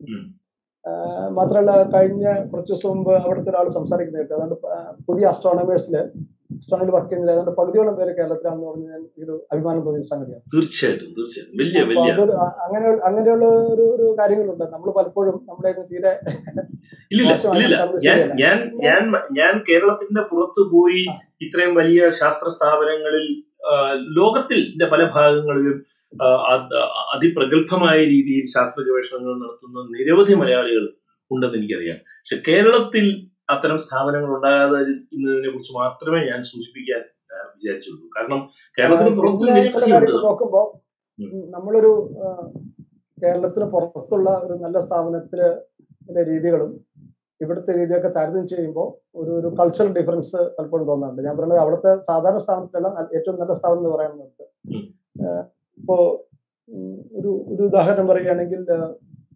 ആഹ് മാത്രമല്ല കഴിഞ്ഞ കുറച്ച് ദിവസം മുമ്പ് അവിടുത്തെ ഒരാൾ സംസാരിക്കുന്നത് കേട്ടു അതുകൊണ്ട് പ- പുതിയ അസ്ട്രോണമേഴ്സിൽ അസ്ട്രോണമിൽ വർക്ക് ചെയ്യുന്നില്ല അതുകൊണ്ട് പകുതിയോളം പേര് കേരളത്തിലാണെന്ന് പറഞ്ഞ് ഞാൻ ഒരു അഭിമാനം തോന്നിയ സംഗതിയാണ് തീർച്ചയായിട്ടും തീർച്ചയായിട്ടും വലിയ അപ്പൊ വലിയ അതൊരു അ- അങ്ങനെ അങ്ങനെയുള്ള ഒരു ഒരു കാര്യങ്ങളുണ്ട് നമ്മൾ പലപ്പോഴും നമ്മളെ തീരെ ഇല്ലില്ല മോശമായി ഇല്ലില്ല കാണുന്നത് ഞാൻ ശരിയല്ല. ഞാൻ ഞാൻ ഞാൻ കേരളത്തിന്റെ പുറത്തു പോയി ഇത്രയും വലിയ ശാസ്ത്ര സ്ഥാപനങ്ങളിൽ ആ, ലോകത്തിന്റെ പല ഭാഗങ്ങളിലും ആ, അത് അതിപ്രഗത്ഭമായ രീതിയിൽ ശാസ്ത്ര ഗവേഷണങ്ങൾ നടത്തുന്ന നിരവധി മലയാളികൾ ഉണ്ടെന്ന് എനിക്കറിയാം പക്ഷെ കേരളത്തിൽ അത്തരം സ്ഥാപനങ്ങൾ ഉണ്ടാകാതിരിക്കുന്നതിനെ കുറിച്ച് മാത്രമേ ഞാൻ സൂചിപ്പിക്കാൻ ആ, വിചാരിച്ചുള്ളൂ കാരണം കേരളത്തിന് പുറത്ത് പിന്നെ ചില നിരവധിയുണ്ട് കാര്യങ്ങൾ നോക്കുമ്പോൾ ഉം. നമ്മളൊരു ആ, കേരളത്തിന് പുറത്തുള്ള ഒരു നല്ല സ്ഥാപനത്തിലെ രീതികളും ഇവിടുത്തെ രീതിയൊക്കെ താരതമ്യം ചെയ്യുമ്പോൾ ഒരു ഒരു കൾച്ചറൽ ഡിഫറൻസ് പലപ്പോഴും തോന്നാറുണ്ട് ഞാൻ പറയുന്നത് അവിടുത്തെ സാധാരണ സ്ഥാപനത്തിലല്ല ന- ഏറ്റവും നല്ല സ്ഥാപനം എന്ന് പറയുന്നത് ഉം. ആഹ് ഇപ്പോ ഉം, ഒരു ഒരു ഉദാഹരണം പറയുകയാണെങ്കിൽ ആഹ്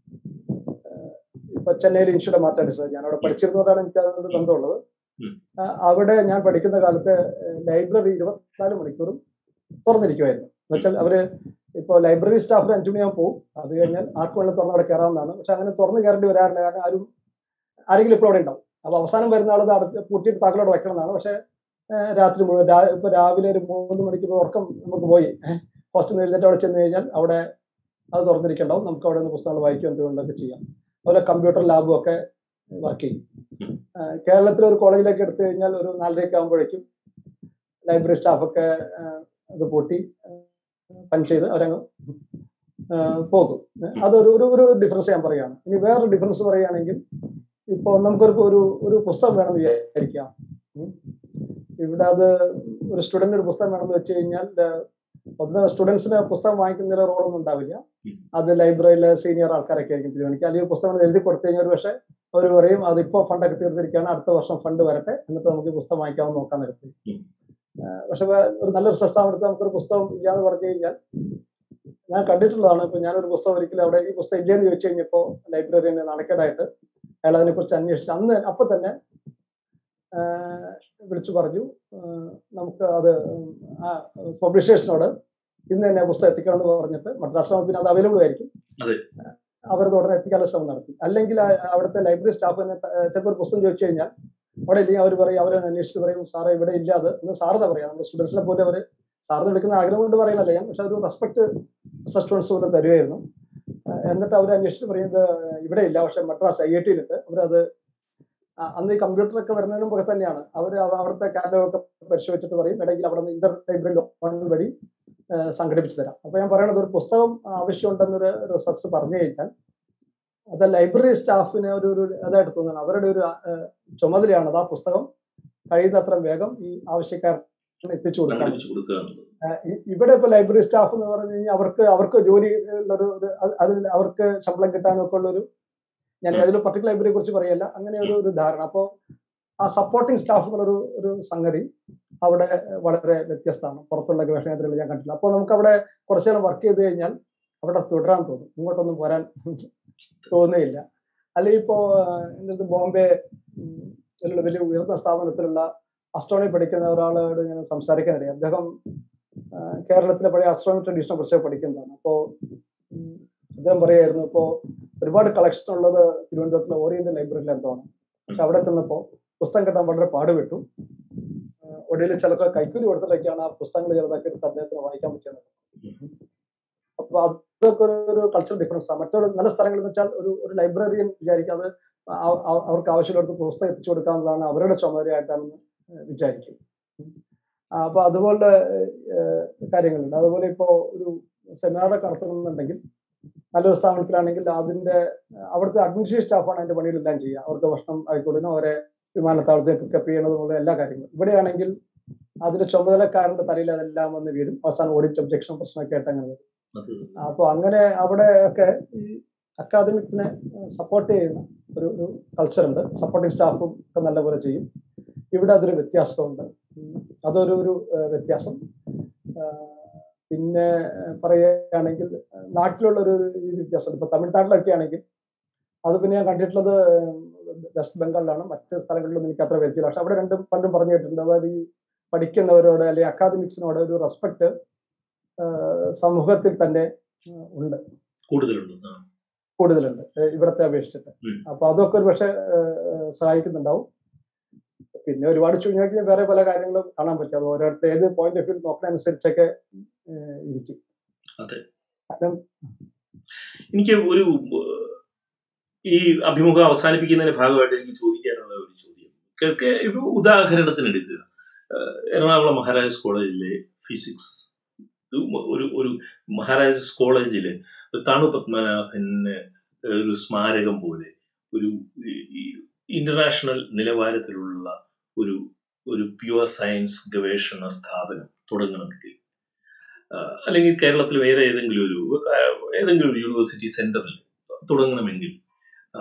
ആഹ് ഇപ്പൊ ചെന്നൈയിൽ ഇൻസ്റ്റിറ്റ്യൂട്ട് ഓഫ് മാത്തമാറ്റിക്സ് ഞാൻ അവിടെ പഠിച്ചിരുന്നതുകൊണ്ടാണ് എനിക്ക് അതിനോട് ബന്ധമുള്ളത് ഉം. ആഹ് അവിടെ ഞാൻ പഠിക്കുന്ന കാലത്ത് ലൈബ്രറി ഇരുപത്തിനാല് മണിക്കൂറും തുറന്നിരിക്കുമായിരുന്നു എന്നുവെച്ചാൽ അവര് ഇപ്പൊ ലൈബ്രറി സ്റ്റാഫ് അഞ്ചു മണിയാകുമ്പോൾ പോകും അത് കഴിഞ്ഞാൽ ആർക്കും വേണം തുറന്ന് അവിടെ കയറാവുന്നതാണ് പക്ഷെ അങ്ങനെ തുറന്ന് കയറേണ്ടി വരാറില്ല കാരണം ആരും ആരെങ്കിലും ഇപ്പോൾ അവിടെ ഉണ്ടാവും അപ്പൊ അവസാനം വരുന്ന ആൾ അടച്ച് പൂട്ടിയിട്ട് താക്കളോട് വെക്കണം എന്നാണ് പക്ഷെ ഏഹ് രാത്രി മുഴുവൻ രാ- ഇപ്പൊ രാവിലെ ഒരു മൂന്ന് മണിക്ക് ഇപ്പൊ ഉറക്കം നമുക്ക് പോയി ഹോസ്റ്റലിൽ എഴുന്നേറ്റ് അവിടെ ചെന്ന് കഴിഞ്ഞാൽ അവിടെ അത് തുറന്നിരിക്കണ്ടാവും നമുക്ക് അവിടെ നിന്ന് പുസ്തകങ്ങൾ വായിക്കുകയും എന്തുകൊണ്ടൊക്കെ ചെയ്യാം അതുപോലെ കമ്പ്യൂട്ടർ ലാബും ഒക്കെ വർക്ക് ചെയ്യും ഏഹ് കേരളത്തിലെ ഒരു കോളേജിലേക്ക് എടുത്തു കഴിഞ്ഞാൽ ഒരു നാലരയൊക്കെ ആകുമ്പോഴേക്കും ലൈബ്രറി സ്റ്റാഫൊക്കെ അത് പൂട്ടി പഞ്ച് ചെയ്ത് അവരങ്ങ് ഏഹ് പോകും അതൊരു ഒരു ഒരു ഡിഫറൻസ് ഞാൻ പറയുകയാണ് ഇനി വേറൊരു ഡിഫറൻസ് പറയുകയാണെങ്കിൽ ഇപ്പോൾ നമുക്കൊരു ഒരു ഒരു പുസ്തകം വേണമെന്ന് വിചാരിക്കാം ഉം. ഇവിടെ അത് ഒരു സ്റ്റുഡന്റ് ഒരു പുസ്തകം വേണമെന്ന് വെച്ച് കഴിഞ്ഞാൽ ഏഹ്, ഒന്ന് സ്റ്റുഡൻസിന് പുസ്തകം വാങ്ങിക്കുന്നതിന് റോളൊന്നും ഉണ്ടാവില്ല അത് ലൈബ്രറിയിലെ സീനിയർ ആൾക്കാരൊക്കെ ആയിരിക്കും തീരുമാനിക്കുക അല്ലെങ്കിൽ പുസ്തകം എഴുതി കൊടുത്തു കഴിഞ്ഞാൽ ഒരു പക്ഷേ അവർ പറയും അതിപ്പോൾ ഫണ്ടൊക്കെ തീർത്തിരിക്കുകയാണ് അടുത്ത വർഷം ഫണ്ട് വരട്ടെ എന്നിട്ട് നമുക്ക് ഈ പുസ്തകം വാങ്ങിക്കാമെന്ന് നോക്കാൻ നിർത്തി ഉം. പക്ഷെ ഒരു നല്ലൊരു സ്ഥാപനത്തിൽ നമുക്കൊരു പുസ്തകം ഇല്ലാന്ന് പറഞ്ഞു കഴിഞ്ഞാൽ ഞാൻ കണ്ടിട്ടുള്ളതാണ് ഇപ്പൊ ഞാനൊരു പുസ്തകം ഒരിക്കലും അവിടെ ഈ പുസ്തകം ഇല്ലെന്ന് ചോദിച്ചു കഴിഞ്ഞപ്പോൾ ലൈബ്രറിയനെ നാണക്കേടായിട്ട് അയാൾ അതിനെക്കുറിച്ച് അന്വേഷിച്ചു അന്ന് അപ്പൊ തന്നെ ആഹ് വിളിച്ചു പറഞ്ഞു ആഹ് നമുക്ക് അത് ആ പബ്ലിഷേഴ്സിനോട് ഇന്ന് തന്നെ ആ പുസ്തകം എത്തിക്കണം എന്ന് പറഞ്ഞിട്ട് മദ്രാസ് പിന്നെ അത് അവൈലബിൾ ആയിരിക്കും അതെ. അവരത് ഉടനെ എത്തിക്കാനുള്ള ശ്രമം നടത്തി അല്ലെങ്കിൽ ആ- അവിടുത്തെ ലൈബ്രറി സ്റ്റാഫ് തന്നെ ത- ചിലപ്പോൾ ഒരു പുസ്തകം ചോദിച്ചു കഴിഞ്ഞാൽ അവിടെ ഇല്ലെങ്കിൽ അവർ പറയും അവരെ അന്വേഷിച്ച് പറയും സാറേ ഇവിടെ ഇല്ല അത് എന്ന് സാറിന് പറയാം നമ്മുടെ സ്റ്റുഡൻസിനെ പോലെ അവർ സാറിന് വിളിക്കുന്ന ആഗ്രഹം കൊണ്ട് പറയുന്നല്ല ഞാൻ പക്ഷെ ഒരു റെസ്പെക്ട് സ്റ്റുഡൻസ് പോലെ തരുമായിരുന്നു ആഹ് എന്നിട്ട് അവർ അന്വേഷിച്ച് പറയുന്നത് ഇവിടെ ഇല്ല പക്ഷെ മദ്രാസ് ഐ ഐ ടിയിലുണ്ട് അവരത് ആ- അന്ന് ഈ കമ്പ്യൂട്ടറൊക്കെ വരുന്നതിന് മുമ്പ് തന്നെയാണ് അവർ അവിടുത്തെ കാറ്റലോഗൊക്കെ പരിശോധിച്ചിട്ട് പറയും ഇടയ്ക്ക് അവിടെ നിന്ന് ഇന്റർ ലൈബ്രറി ലോൺ വഴി ആഹ് സംഘടിപ്പിച്ചു തരാം അപ്പൊ ഞാൻ പറയുന്നത് ഒരു പുസ്തകം ആവശ്യമുണ്ടെന്നൊരു റിസർച്ച് പറഞ്ഞു കഴിഞ്ഞാൽ അത് ലൈബ്രറി സ്റ്റാഫിന് ഒരു ഒരു ഇതായിട്ട് തോന്നുന്നു അവരുടെ ഒരു ആഹ് ചുമതലയാണ് അത് ആ പുസ്തകം കഴിയുന്നത്ര വേഗം ഈ ആവശ്യക്കാർക്ക് എത്തിച്ചു കൊടുക്കാൻ സംഘടിപ്പിച്ചു കൊടുക്കുക എന്നുള്ളത്. ആഹ് ഇ- ഇവിടെ ഇപ്പൊ ലൈബ്രറി സ്റ്റാഫ് എന്ന് പറഞ്ഞു കഴിഞ്ഞാൽ അവർക്ക് അവർക്ക് ജോലി ഉള്ളൊരു ഒരു അത് അതിൽ അവർക്ക് ശമ്പളം കിട്ടാനൊക്കെ ഉള്ളൊരു ഞാൻ അതിൽ പർട്ടിക്കുലർ ലൈബ്രറിയെ കുറിച്ച് പറയല്ല അങ്ങനെ ഒരു ഒരു ധാരണ അപ്പോൾ ആ സപ്പോർട്ടിംഗ് സ്റ്റാഫ് എന്നുള്ളൊരു ഒരു സംഗതി അവിടെ വളരെ വ്യത്യസ്തമാണ് പുറത്തുള്ള ഗവേഷണ കേന്ദ്രങ്ങളിൽ ഞാൻ കണ്ടില്ല അപ്പോൾ നമുക്ക് അവിടെ കുറച്ചു നേരം വർക്ക് ചെയ്ത് കഴിഞ്ഞാൽ അവിടെ തുടരാൻ തോന്നും ഇങ്ങോട്ടൊന്നും പോരാൻ തോന്നുകയില്ല അല്ലെങ്കിൽ ഇപ്പോൾ എൻ്റെ അടുത്ത് ബോംബെ ഉം, ഇതിലുള്ള വലിയ ഉയർന്ന സ്ഥാപനത്തിലുള്ള അസ്ട്രോണമി പഠിക്കുന്ന ഒരാളോട് ഞാൻ സംസാരിക്കാനിടയായി അദ്ദേഹം ആ, കേരളത്തിലെ പഴയ അസ്ട്രോണമി ട്രഡീഷനെ കുറിച്ച് പഠിക്കുന്നതാണ് അപ്പോൾ അദ്ദേഹം പറയായിരുന്നു ഇപ്പോൾ ഒരുപാട് കളക്ഷൻ ഉള്ളത് തിരുവനന്തപുരത്തിലെ ഓറിയന്റൽ ലൈബ്രറിയിൽ എന്താണ് പക്ഷെ അവിടെ ചെന്നപ്പോൾ പുസ്തകം കിട്ടാൻ വളരെ പാടുപെട്ടു ആ, ഒടുവിൽ ചിലപ്പോൾ കൈക്കൂലി കൊടുത്തിട്ടൊക്കെയാണ് ആ പുസ്തകങ്ങൾ ചെറുതാക്കി എടുത്ത് അദ്ദേഹത്തിന് വായിക്കാൻ പറ്റിയത് അപ്പൊ അതൊക്കെ ഒരു ഒരു കൾച്ചറൽ ഡിഫറൻസ് ആണ് മറ്റൊരു നല്ല സ്ഥലങ്ങൾ എന്ന് വെച്ചാൽ ഒരു ഒരു ലൈബ്രറിയൻ വിചാരിക്കും അത് ആ- ആ- അവർക്ക് ആവശ്യമുള്ളടത്ത് പുസ്തകം എത്തിച്ചു കൊടുക്കാന്നുള്ളതാണ് അവരുടെ ചുമതലയായിട്ടാണെന്ന് വിചാരിക്കും ആ, അപ്പൊ അതുപോലെ ഏഹ്, കാര്യങ്ങളുണ്ട് അതുപോലെ ഇപ്പോ ഒരു സെമിനാറൊക്കെ നടത്തണമെന്നുണ്ടെങ്കിൽ നല്ലൊരു സ്ഥാപനത്തിലാണെങ്കിൽ അതിന്റെ അവിടുത്തെ അഡ്മിനിസ്ട്രേഷൻ സ്റ്റാഫാണ് അതിന്റെ പണികളെല്ലാം ചെയ്യുക അവർക്ക് ഭക്ഷണം ആയിക്കോട്ടെ അവരെ വിമാനത്താവളത്തിൽ പിക്കപ്പ് ചെയ്യണതുപോലെ എല്ലാ കാര്യങ്ങളും ഇവിടെയാണെങ്കിൽ അതിന്റെ ചുമതലക്കാരന്റെ തലയിൽ അതെല്ലാം വന്ന് വീഴും അവസാനം ഓഡിറ്റ് ഒബ്ജക്ഷൻ പ്രശ്നമൊക്കെ ആയിട്ട് അങ്ങനെ വരും അത് അപ്പൊ അങ്ങനെ അവിടെ ഒക്കെ ഈ അക്കാദമിക്സിനെ സപ്പോർട്ട് ചെയ്യുന്ന ഒരു ഒരു കൾച്ചർ ഉണ്ട് സപ്പോർട്ടിംഗ് സ്റ്റാഫും ഒക്കെ നല്ലപോലെ ചെയ്യും ഇവിടെ അതൊരു വ്യത്യാസമുണ്ട് ഉം. അതൊരു ഒരു ഏഹ്, വ്യത്യാസം ആഹ് പിന്നെ ഏഹ്, പറയുകയാണെങ്കിൽ ഏഹ്, നാട്ടിലുള്ള ഒരു രീതി വ്യത്യാസമുണ്ട് ഇപ്പൊ തമിഴ്നാട്ടിലൊക്കെ ആണെങ്കിൽ അത് പിന്നെ ഞാൻ കണ്ടിട്ടുള്ളത് ഏഹ്, വെസ്റ്റ് ബംഗാളിലാണ് മറ്റ് സ്ഥലങ്ങളിലൊന്നും എനിക്ക് അത്ര പരിചയമില്ല പക്ഷെ അവിടെ രണ്ടും പണ്ടും പറഞ്ഞു കേട്ടിട്ടുണ്ട് അതായത് ഈ പഠിക്കുന്നവരോട് അല്ലെങ്കിൽ അക്കാദമിക്സിനോട് ഒരു റെസ്പെക്ട് സമൂഹത്തിൽ തന്നെ ഏഹ്, ഉണ്ട് കൂടുതലുണ്ട് ആ. കൂടുതലുണ്ട് ഏഹ് ഇവിടത്തെ അപേക്ഷിച്ചിട്ട് ഉം. അപ്പൊ അതൊക്കെ ഒരു പക്ഷെ സഹായിക്കുന്നുണ്ടാവും പിന്നെ ഒരുപാട് ചുരുങ്ങി കഴിഞ്ഞാൽ വേറെ പല കാര്യങ്ങളും കാണാൻ പറ്റും അത് ഓരോരുത്തർ ഏത് പോയിന്റ് ഓഫ് വ്യൂ നോക്കുന്നതനുസരിച്ചൊക്കെ ഏഹ് ഇരിക്കും അതെ കാരണം എനിക്ക് ഒരു ഏഹ്, ഈ അഭിമുഖം അവസാനിപ്പിക്കുന്നതിന്റെ ഭാഗമായിട്ട് എനിക്ക് ചോദിക്കാനുള്ള ഒരു ചോദ്യം കെ- കെ- ഇപ്പൊ ഉദാഹരണത്തിന് എടുക്കുക ഏഹ്, എറണാകുളം മഹാരാജാസ് കോളേജിലെ ഫിസിക്സ് ഒരു ഒരു മഹാരാജാസ് കോളേജില് താണു പത്മനാഭന് ഒരു സ്മാരകം പോലെ ഒരു ഇന്റർനാഷണൽ നിലവാരത്തിലുള്ള ഒരു ഒരു പ്യുവർ സയൻസ് ഗവേഷണ സ്ഥാപനം തുടങ്ങണമെങ്കിൽ ആ, അല്ലെങ്കിൽ കേരളത്തിൽ വേറെ ഏതെങ്കിലും ഒരു ആ, ഏതെങ്കിലും ഒരു യൂണിവേഴ്സിറ്റി സെന്ററിൽ തുടങ്ങണമെങ്കിൽ ആ,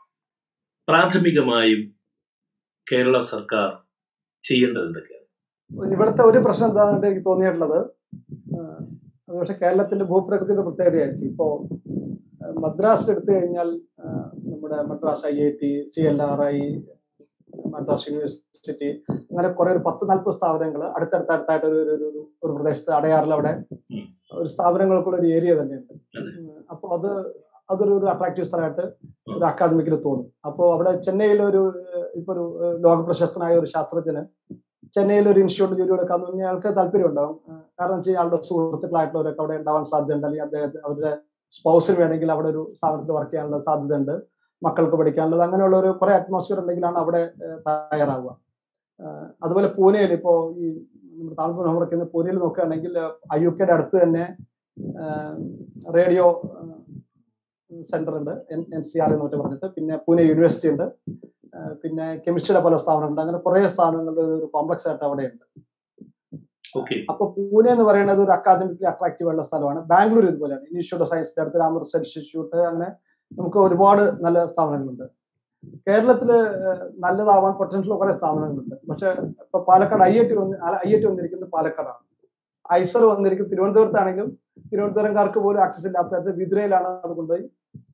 പ്രാഥമികമായും കേരള സർക്കാർ ചെയ്യേണ്ടത് എന്തൊക്കെയാണ് ഇവിടുത്തെ ഒരു പ്രശ്നം എന്താണെന്ന് എനിക്ക് തോന്നിയിട്ടുള്ളത് ആഹ് അത് പക്ഷെ കേരളത്തിന്റെ ഭൂപ്രകൃതിയുടെ പ്രത്യേകതയായിരിക്കും ഇപ്പോ ആഹ് മദ്രാസിൽ എടുത്തു കഴിഞ്ഞാൽ ആഹ് നമ്മുടെ Madras I I T C L R I Madras university അങ്ങനെ കുറെ ഒരു പത്ത് നാൽപ്പത് സ്ഥാപനങ്ങൾ അടുത്തടുത്തടുത്തായിട്ട് ഒരു ഒരു- ഒരു ഒരു പ്രദേശത്ത് അടയാറിൽ അവിടെ ഉം. ഒരു സ്ഥാപനങ്ങൾക്കുള്ള ഒരു ഏരിയ തന്നെയുണ്ട് അതെ. അപ്പോൾ അത് അതൊരു ഒരു അട്രാക്റ്റീവ് സ്ഥലമായിട്ട് ഒരു അക്കാദമിക്കിൽ തോന്നും അപ്പോൾ അവിടെ ചെന്നൈയിൽ ഒരു ഏഹ് ഇപ്പൊ ഒരു ഏഹ് ലോക പ്രശസ്തനായ ഒരു ശാസ്ത്രജ്ഞന് ചെന്നൈയിൽ ഒരു ഇൻസ്റ്റിറ്റ്യൂട്ടിൽ ജോലി എടുക്കാന്ന് പറഞ്ഞാൽ അയാൾക്ക് താല്പര്യം ഉണ്ടാവും ഏഹ് കാരണം വെച്ചാൽ അയാളുടെ സുഹൃത്തുക്കളായിട്ടുള്ളവരൊക്കെ അവിടെ ഉണ്ടാവാൻ സാധ്യതയുണ്ട് അല്ലെങ്കിൽ അദ്ദേഹത്തിന് അവരുടെ സ്പൗസിന് വേണമെങ്കിൽ അവിടെ ഒരു സ്ഥാപനത്തിൽ വർക്ക് ചെയ്യാനുള്ള സാധ്യതയുണ്ട് മക്കൾക്ക് പഠിക്കാനുള്ളത് അങ്ങനെയുള്ള ഒരു കുറെ അറ്റ്മോസ്ഫിയർ ഉണ്ടെങ്കിലാണ് അവിടെ ഏഹ് തയ്യാറാവുക ഏഹ് അതുപോലെ പൂനെയിൽ ഇപ്പോൾ ഈ നമ്മുടെ താമസം നമ്മൾ പൂനെയിൽ നോക്കുകയാണെങ്കിൽ ഐ യു കെയുടെ അടുത്ത് തന്നെ റേഡിയോ സെന്റർ ഉണ്ട് എൻ എൻ സി ആർ എന്ന് മറ്റു പറഞ്ഞിട്ട് പിന്നെ പൂനെ യൂണിവേഴ്സിറ്റി ഉണ്ട് ഏഹ് പിന്നെ കെമിസ്ട്രിയുടെ പല സ്ഥാപനങ്ങളുണ്ട് അങ്ങനെ കുറേ സ്ഥാപനങ്ങളുടെ ഒരു കോംപ്ലക്സ് ആയിട്ട് അവിടെ ഉണ്ട് ഓക്കെ അപ്പൊ പൂനെ എന്ന് പറയുന്നത് ഒരു അക്കാദമിക്കലി അട്രാക്റ്റീവ് ഉള്ള സ്ഥലമാണ് ബാംഗ്ലൂർ ഇതുപോലെയാണ് ഇൻസ്റ്റിറ്റ്യൂട്ട് ഓഫ് സയൻസിന്റെ അടുത്ത് രാമ റിസർച്ച് ഇൻസ്റ്റിറ്റ്യൂട്ട് അങ്ങനെ നമുക്ക് ഒരുപാട് നല്ല സ്ഥാപനങ്ങളുണ്ട് കേരളത്തില് ഏഹ് നല്ലതാവാൻ പൊട്ടൻഷ്യൽ കുറെ സ്ഥാപനങ്ങളുണ്ട് പക്ഷെ ഇപ്പൊ Palakkad I I T I I T വന്നിരിക്കുന്നത് പാലക്കാടാണ് ഐസർ വന്നിരിക്കുന്നത് തിരുവനന്തപുരത്താണെങ്കിലും തിരുവനന്തപുരംകാർക്ക് പോലും ആക്സസ് ഇല്ലാത്തത് വിതുരയിലാണ് അത് കൊണ്ടുപോയി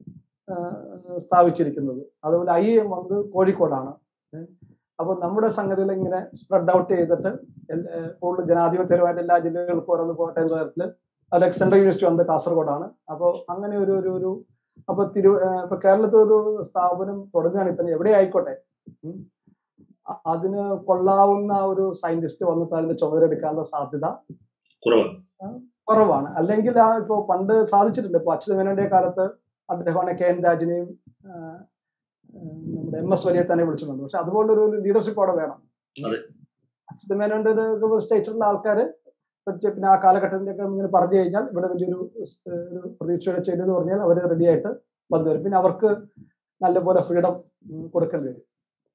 ഏഹ് സ്ഥാപിച്ചിരിക്കുന്നത് അതുപോലെ ഐ എം വന്നത് കോഴിക്കോടാണ് ഏഹ് അപ്പൊ നമ്മുടെ സംഗതികൾ ഇങ്ങനെ സ്പ്രെഡ് ഔട്ട് ചെയ്തിട്ട് എൽ- ഏഹ് കൂടുതൽ ജനാധിപത്യപരമായിട്ട് എല്ലാ ജില്ലകൾക്കും ഓരോന്ന് പോട്ടെ എന്ന തരത്തില് അത് സെൻട്രൽ യൂണിവേഴ്സിറ്റി വന്നത് കാസർഗോഡാണ് അപ്പോൾ അങ്ങനെ ഒരു ഒരു ഒരു അപ്പൊ തിരു ഏഹ് ഇപ്പൊ കേരളത്തിൽ ഒരു സ്ഥാപനം തുടങ്ങുകയാണെങ്കിൽ തന്നെ എവിടെ ആയിക്കോട്ടെ ഉം, അ- അതിന് കൊള്ളാവുന്ന ഒരു സയന്റിസ്റ്റ് വന്നിട്ട് അതിന്റെ ചുമതല എടുക്കാനുള്ള സാധ്യത കുറവാണ് കുറവാണ് അല്ലെങ്കിൽ ആ ഇപ്പൊ പണ്ട് സാധിച്ചിട്ടുണ്ട് ഇപ്പൊ അച്യുതമേനോന്റെ കാലത്ത് അദ്ദേഹമാണ് കെ എൻ രാജിനെയും ആ, ആ, നമ്മുടെ എം എസ് വലിയത്തനെ വിളിച്ചിട്ടുണ്ട് പക്ഷെ അതുപോലൊരു ലീഡർഷിപ്പ് അവിടെ വേണം അതെ. അച്യുതമേനോന്റെ ഒരു സ്റ്റേറ്റിലുള്ള ആൾക്കാര് കുറച്ച് പിന്നെ ആ കാലഘട്ടത്തിന്റെ ഒക്കെ ഇങ്ങനെ പറഞ്ഞു കഴിഞ്ഞാൽ ഇവിടെ വലിയൊരു സ്- ഒരു പ്രതീക്ഷയുടെ ചെയ്തെന്ന് പറഞ്ഞാൽ അവർ റെഡി ആയിട്ട് വന്നു വരും പിന്നെ അവർക്ക് നല്ലപോലെ ഫ്രീഡം കൊടുക്കേണ്ടി വരും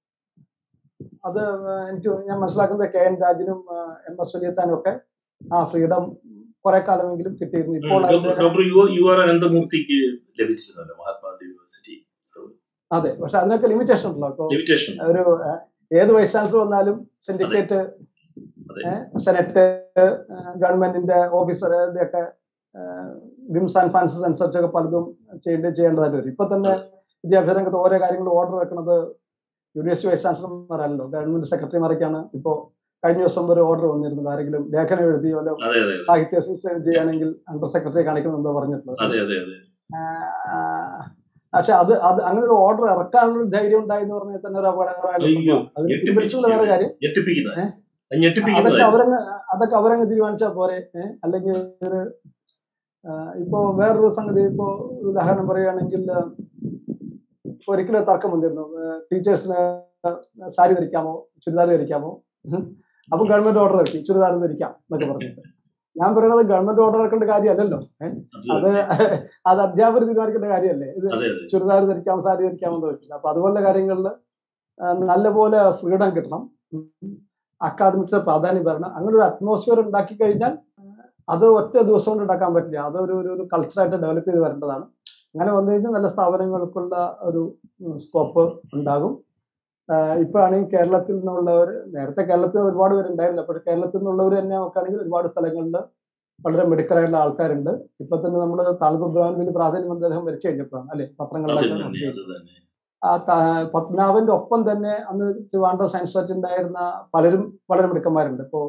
അത് ആ, എനിക്ക് ഞാൻ മനസ്സിലാക്കുന്നത് കെ എൻ രാജിനും എം എസ് വലിയത്താനും ഒക്കെ ആ ഫ്രീഡം കുറെ കാലമെങ്കിലും കിട്ടിയിരുന്നു ഇപ്പോൾ അതിന്റെ ഡോക്ടർ യു യു ആർ അനന്തമൂർത്തിക്ക് ലഭിച്ചിരുന്നല്ലോ മഹാത്മാഗാന്ധി യൂണിവേഴ്സിറ്റി അതെ പക്ഷെ അതിനൊക്കെ ലിമിറ്റേഷൻ ഉണ്ടല്ലോ ഇപ്പൊ ലിമിറ്റേഷൻ ഒരു ഏഹ്, ഏത് വൈസ് ചാൻസലർ വന്നാലും സിൻഡിക്കേറ്റ് അതെ. സെനറ്റ് ഗവൺമെന്റിന്റെ ഓഫീസറുടെ ഒക്കെ വിംസ് ആൻഡ് ഫാൻസസ് അനുസരിച്ചൊക്കെ പലതും ചെയ്യേണ്ട ചെയ്യേണ്ടതായിട്ട് വരും ഇപ്പൊ തന്നെ വിദ്യാഭ്യാസ രംഗത്ത് ഓരോ കാര്യങ്ങൾ ഓർഡർ വെക്കുന്നത് യൂണിവേഴ്സിറ്റി വൈസ് ചാൻസലർമാരല്ലോ ഗവൺമെന്റ് സെക്രട്ടറിമാരൊക്കെയാണ് ഇപ്പോ കഴിഞ്ഞ ദിവസം ഒരു ഓർഡർ വന്നിരുന്നത് ആരെങ്കിലും ലേഖനം എഴുതിയോ അല്ലോ അതെ അതെ അതെ സാഹിത്യ അസിസ്റ്റന്റ് ചെയ്യുകയാണെങ്കിൽ അണ്ടർ സെക്രട്ടറി കാണിക്കണം എന്തോ പറഞ്ഞിട്ടുള്ളത് അതെ അതെ അതെ ആഹ് പക്ഷെ അത് അത് അങ്ങനെ ഒരു ഓർഡർ ഇറക്കാനുള്ള ഒരു ധൈര്യം ഉണ്ടായി എന്ന് പറഞ്ഞാൽ തന്നെ ഒരു അപകടകരമായ അയ്യോ, സംഭവം അത് പിൻവലിച്ചുള്ള വേറെ കാര്യം ഞെട്ടിപ്പിക്കുന്ന ഏ? അത് ഞെട്ടിപ്പിക്കുന്ന അതൊക്കെ അവരങ്ങ് അതൊക്കെ അവരങ്ങ് തീരുമാനിച്ചാൽ പോരെ ഏ? അല്ലെങ്കിൽ ഒരു ആഹ് ഇപ്പോ വേറൊരു സംഗതി ഇപ്പോ ഒരു ഉദാഹരണം പറയുകയാണെങ്കിൽ ആഹ് ഇപ്പൊ ഒരിക്കലും തർക്കം വന്നിരുന്നു ടീച്ചേഴ്സിന് സാരി ധരിക്കാമോ ചുരിദാർ ധരിക്കാമോ ഉം. അപ്പൊ ഗവൺമെന്റ് ഓർഡർ ഇറക്കി ചുരിദാർ ധരിക്കാം എന്നൊക്കെ പറഞ്ഞിട്ട് ഞാൻ പറയുന്നത് ഗവൺമെന്റ് ഓർഡർ ഇറക്കേണ്ട കാര്യമല്ലല്ലോ ഏ? അത് അത് അധ്യാപകർ തീരുമാനിക്കേണ്ട കാര്യമല്ലേ ഇത് അതെ അതെ ചുരിദാർ ധരിക്കാം സാരി ധരിക്കാമെന്ന് വെച്ചില്ല അപ്പൊ അതുപോലുള്ള കാര്യങ്ങളിൽ നല്ലപോലെ ഫ്രീഡം കിട്ടണം അക്കാദമിക്സ് പ്രാധാന്യം വരണം അങ്ങനെ ഒരു അറ്റ്മോസ്ഫിയർ ഉണ്ടാക്കി കഴിഞ്ഞാൽ അത് ഒറ്റ ദിവസം കൊണ്ട് ഉണ്ടാക്കാൻ പറ്റില്ല അതൊരു ഒരു ഒരു കൾച്ചറായിട്ട് ഡെവലപ്പ് ചെയ്ത് വരേണ്ടതാണ് അങ്ങനെ വന്നു കഴിഞ്ഞാൽ നല്ല സ്ഥാപനങ്ങൾക്കുള്ള ഒരു സ്കോപ്പ് ഉണ്ടാകും ആഹ് ഇപ്പോഴാണെങ്കിൽ കേരളത്തിൽ നിന്നുള്ളവർ നേരത്തെ കേരളത്തിൽ നിന്ന് ഒരുപാട് പേരുണ്ടായിരുന്നില്ല അപ്പോൾ കേരളത്തിൽ നിന്നുള്ളവർ തന്നെ നോക്കുകയാണെങ്കിൽ ഒരുപാട് സ്ഥലങ്ങളിൽ വളരെ മെഡിക്കൽ ആയിട്ടുള്ള ആൾക്കാരുണ്ട് ഇപ്പൊ തന്നെ നമ്മൾ താലൂക്ക് ബ്രാൻ വലിയ പ്രാധാന്യം അദ്ദേഹം വരച്ചു കഴിഞ്ഞപ്പോഴാണ് അല്ലെ അത് പത്രങ്ങളിലൊക്കെ തന്നെ നോക്കി. അത് തന്നെ ആ ത- പത്മനാഭന്റെ ഒപ്പം തന്നെ അന്ന് ട്രിവാൻഡ്രം സയൻസ് ഫെസ്റ്റ് ഉണ്ടായിരുന്ന പലരും വളരെ മിടുക്കന്മാരുണ്ട് ഇപ്പോ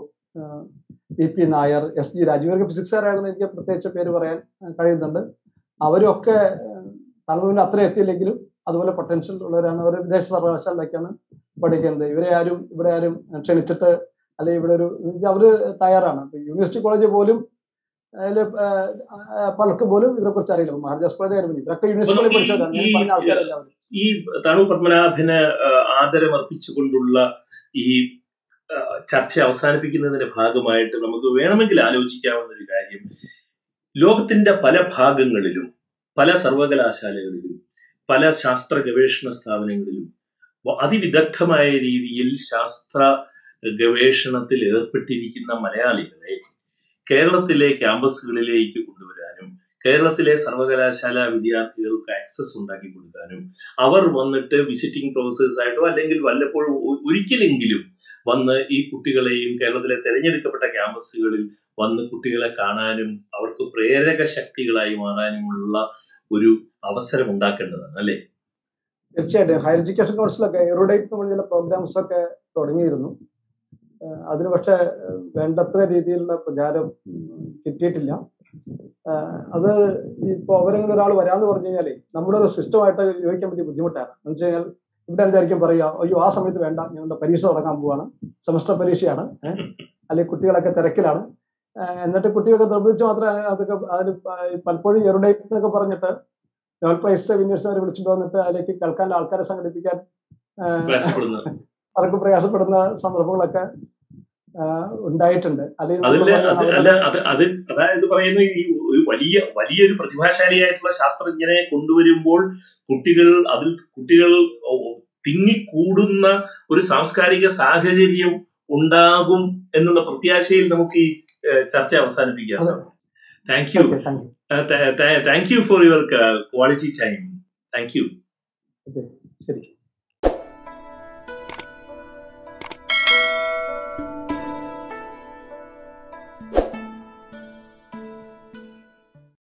P P Nair S G Raju ഇവർക്ക് ഫിസിക്സുകാരായതുകൊണ്ട് എനിക്ക് പ്രത്യേകിച്ച് പേര് പറയാൻ ആ, കഴിയുന്നുണ്ട് അവരൊക്കെ തലമുറയിൽ അത്ര എത്തിയില്ലെങ്കിലും അതുപോലെ പൊട്ടൻഷ്യൽ ഉള്ളവരാണ് അവർ വിദേശ സർവകലാശാലയിലേക്കാണ് പഠിക്കുന്നത് ഇവരെ ആരും ഇവിടെ ആരും ക്ഷണിച്ചിട്ട് അല്ലെങ്കിൽ ഇവിടെ ഒരു അവര് തയ്യാറാണ് ഇപ്പൊ യൂണിവേഴ്സിറ്റി കോളേജ് പോലും അതില് പലർക്ക് പോലും ഇവരെ കുറിച്ച് അറിയില്ല ഇപ്പൊ മഹാരാജാസ് കോളേജ് ആയിരുന്നു ഇവരൊക്കെ യൂണിവേഴ്സിറ്റി കോളേജ് പഠിച്ചവരാണ് ഞാൻ ഈ- പറഞ്ഞ ആൾക്കാരെല്ലാം ഈ തണു പത്മനാഭന് ആ, ആദരമർപ്പിച്ചുകൊണ്ടുള്ള ഈ ആ, ചർച്ച അവസാനിപ്പിക്കുന്നതിന്റെ ഭാഗമായിട്ട് നമുക്ക് വേണമെങ്കിൽ ആലോചിക്കാവുന്ന ഒരു കാര്യം ലോകത്തിന്റെ പല ഭാഗങ്ങളിലും പല സർവകലാശാലകളിലും പല ശാസ്ത്ര ഗവേഷണ സ്ഥാപനങ്ങളിലും വ- അതിവിദഗ്ധമായ രീതിയിൽ ശാസ്ത്ര ഗവേഷണത്തിൽ ഏർപ്പെട്ടിരിക്കുന്ന മലയാളികളെ കേരളത്തിലെ ക്യാമ്പസുകളിലേക്ക് കൊണ്ടുവരാനും കേരളത്തിലെ സർവകലാശാല വിദ്യാർത്ഥികൾക്ക് ആക്സസ് ഉണ്ടാക്കി കൊടുക്കാനും അവർ വന്നിട്ട് വിസിറ്റിംഗ് പ്രൊഫസേഴ്സ് ആയിട്ടോ അല്ലെങ്കിൽ വല്ലപ്പോഴും ഒ- ഒരിക്കലെങ്കിലും വന്ന് ഈ കുട്ടികളെയും കേരളത്തിലെ തെരഞ്ഞെടുക്കപ്പെട്ട ക്യാമ്പസുകളിൽ വന്ന് കുട്ടികളെ കാണാനും അവർക്ക് പ്രേരക ശക്തികളായി മാറാനുമുള്ള ഒരു അവസരം ഉണ്ടാക്കേണ്ടതാണ് അല്ലെ തീർച്ചയായിട്ടും ഹയർ എഡ്യൂക്കേഷൻ കൗൺസിലൊക്കെ എറുഡേറ്റ് എന്ന് പറഞ്ഞ ചില പ്രോഗ്രാംസ് ഒക്കെ തുടങ്ങിയിരുന്നു ഏഹ് അതിന് പക്ഷെ ഏഹ് വേണ്ടത്ര രീതിയിലുള്ള പ്രചാരം ഉം, കിട്ടിയിട്ടില്ല ഏഹ് അത് ഇപ്പോൾ അവരെങ്കിലും ഒരാൾ വരാന്ന് പറഞ്ഞു കഴിഞ്ഞാലേ നമ്മുടെ ഒരു സിസ്റ്റമായിട്ട് യോജിക്കാൻ പറ്റിയ ബുദ്ധിമുട്ടാണ് എന്ന് വെച്ച് കഴിഞ്ഞാൽ ഇവിടെ എന്തായിരിക്കും പറയുക അയ്യോ ആ സമയത്ത് വേണ്ട ഞങ്ങളുടെ പരീക്ഷ തുടങ്ങാൻ പോവാണ് സെമസ്റ്റർ പരീക്ഷയാണ് ഏഹ് അല്ലെങ്കിൽ കുട്ടികളൊക്കെ തിരക്കിലാണ് ഏഹ് എന്നിട്ട് കുട്ടികൾക്ക് നിർബന്ധിച്ച് മാത്രമേ അതൊക്കെ അതിന് പ- പലപ്പോഴും എറുഡേറ്റ് എന്നൊക്കെ പറഞ്ഞിട്ട് നോബൽ പ്രൈസ് വിന്നേഴ്സ് വരെ വിളിച്ചിട്ട് വന്നിട്ട് അതിലേക്ക് കേൾക്കാൻ ആൾക്കാരെ സംഘടിപ്പിക്കാൻ ഏഹ് പ്രയാസപ്പെടുന്നത് അവർക്ക് പ്രയാസപ്പെടുന്ന സന്ദർഭങ്ങളൊക്കെ ആഹ് ഉണ്ടായിട്ടുണ്ട് അല്ലെങ്കിൽ നമ്മൾ അതില് പറയുകയാണ് അത് അവരുടെ- അല്ല അത് അത് അതായത് പറയുന്ന ഈ ഒരു വലിയ വലിയൊരു പ്രതിഭാശാലിയായിട്ടുള്ള ശാസ്ത്രജ്ഞനെ കൊണ്ടുവരുമ്പോൾ കുട്ടികൾ അതിൽ കുട്ടികൾ തിങ്ങിക്കൂടുന്ന ഒരു സാംസ്കാരിക സാഹചര്യം ഉണ്ടാകും എന്നുള്ള പ്രത്യാശയിൽ നമുക്ക് ഈ ഏഹ്, ചർച്ച അവസാനിപ്പിക്കാം അതെ. Thank you Okay, thank you. Thank you for your quality time thank you Okay, ശരി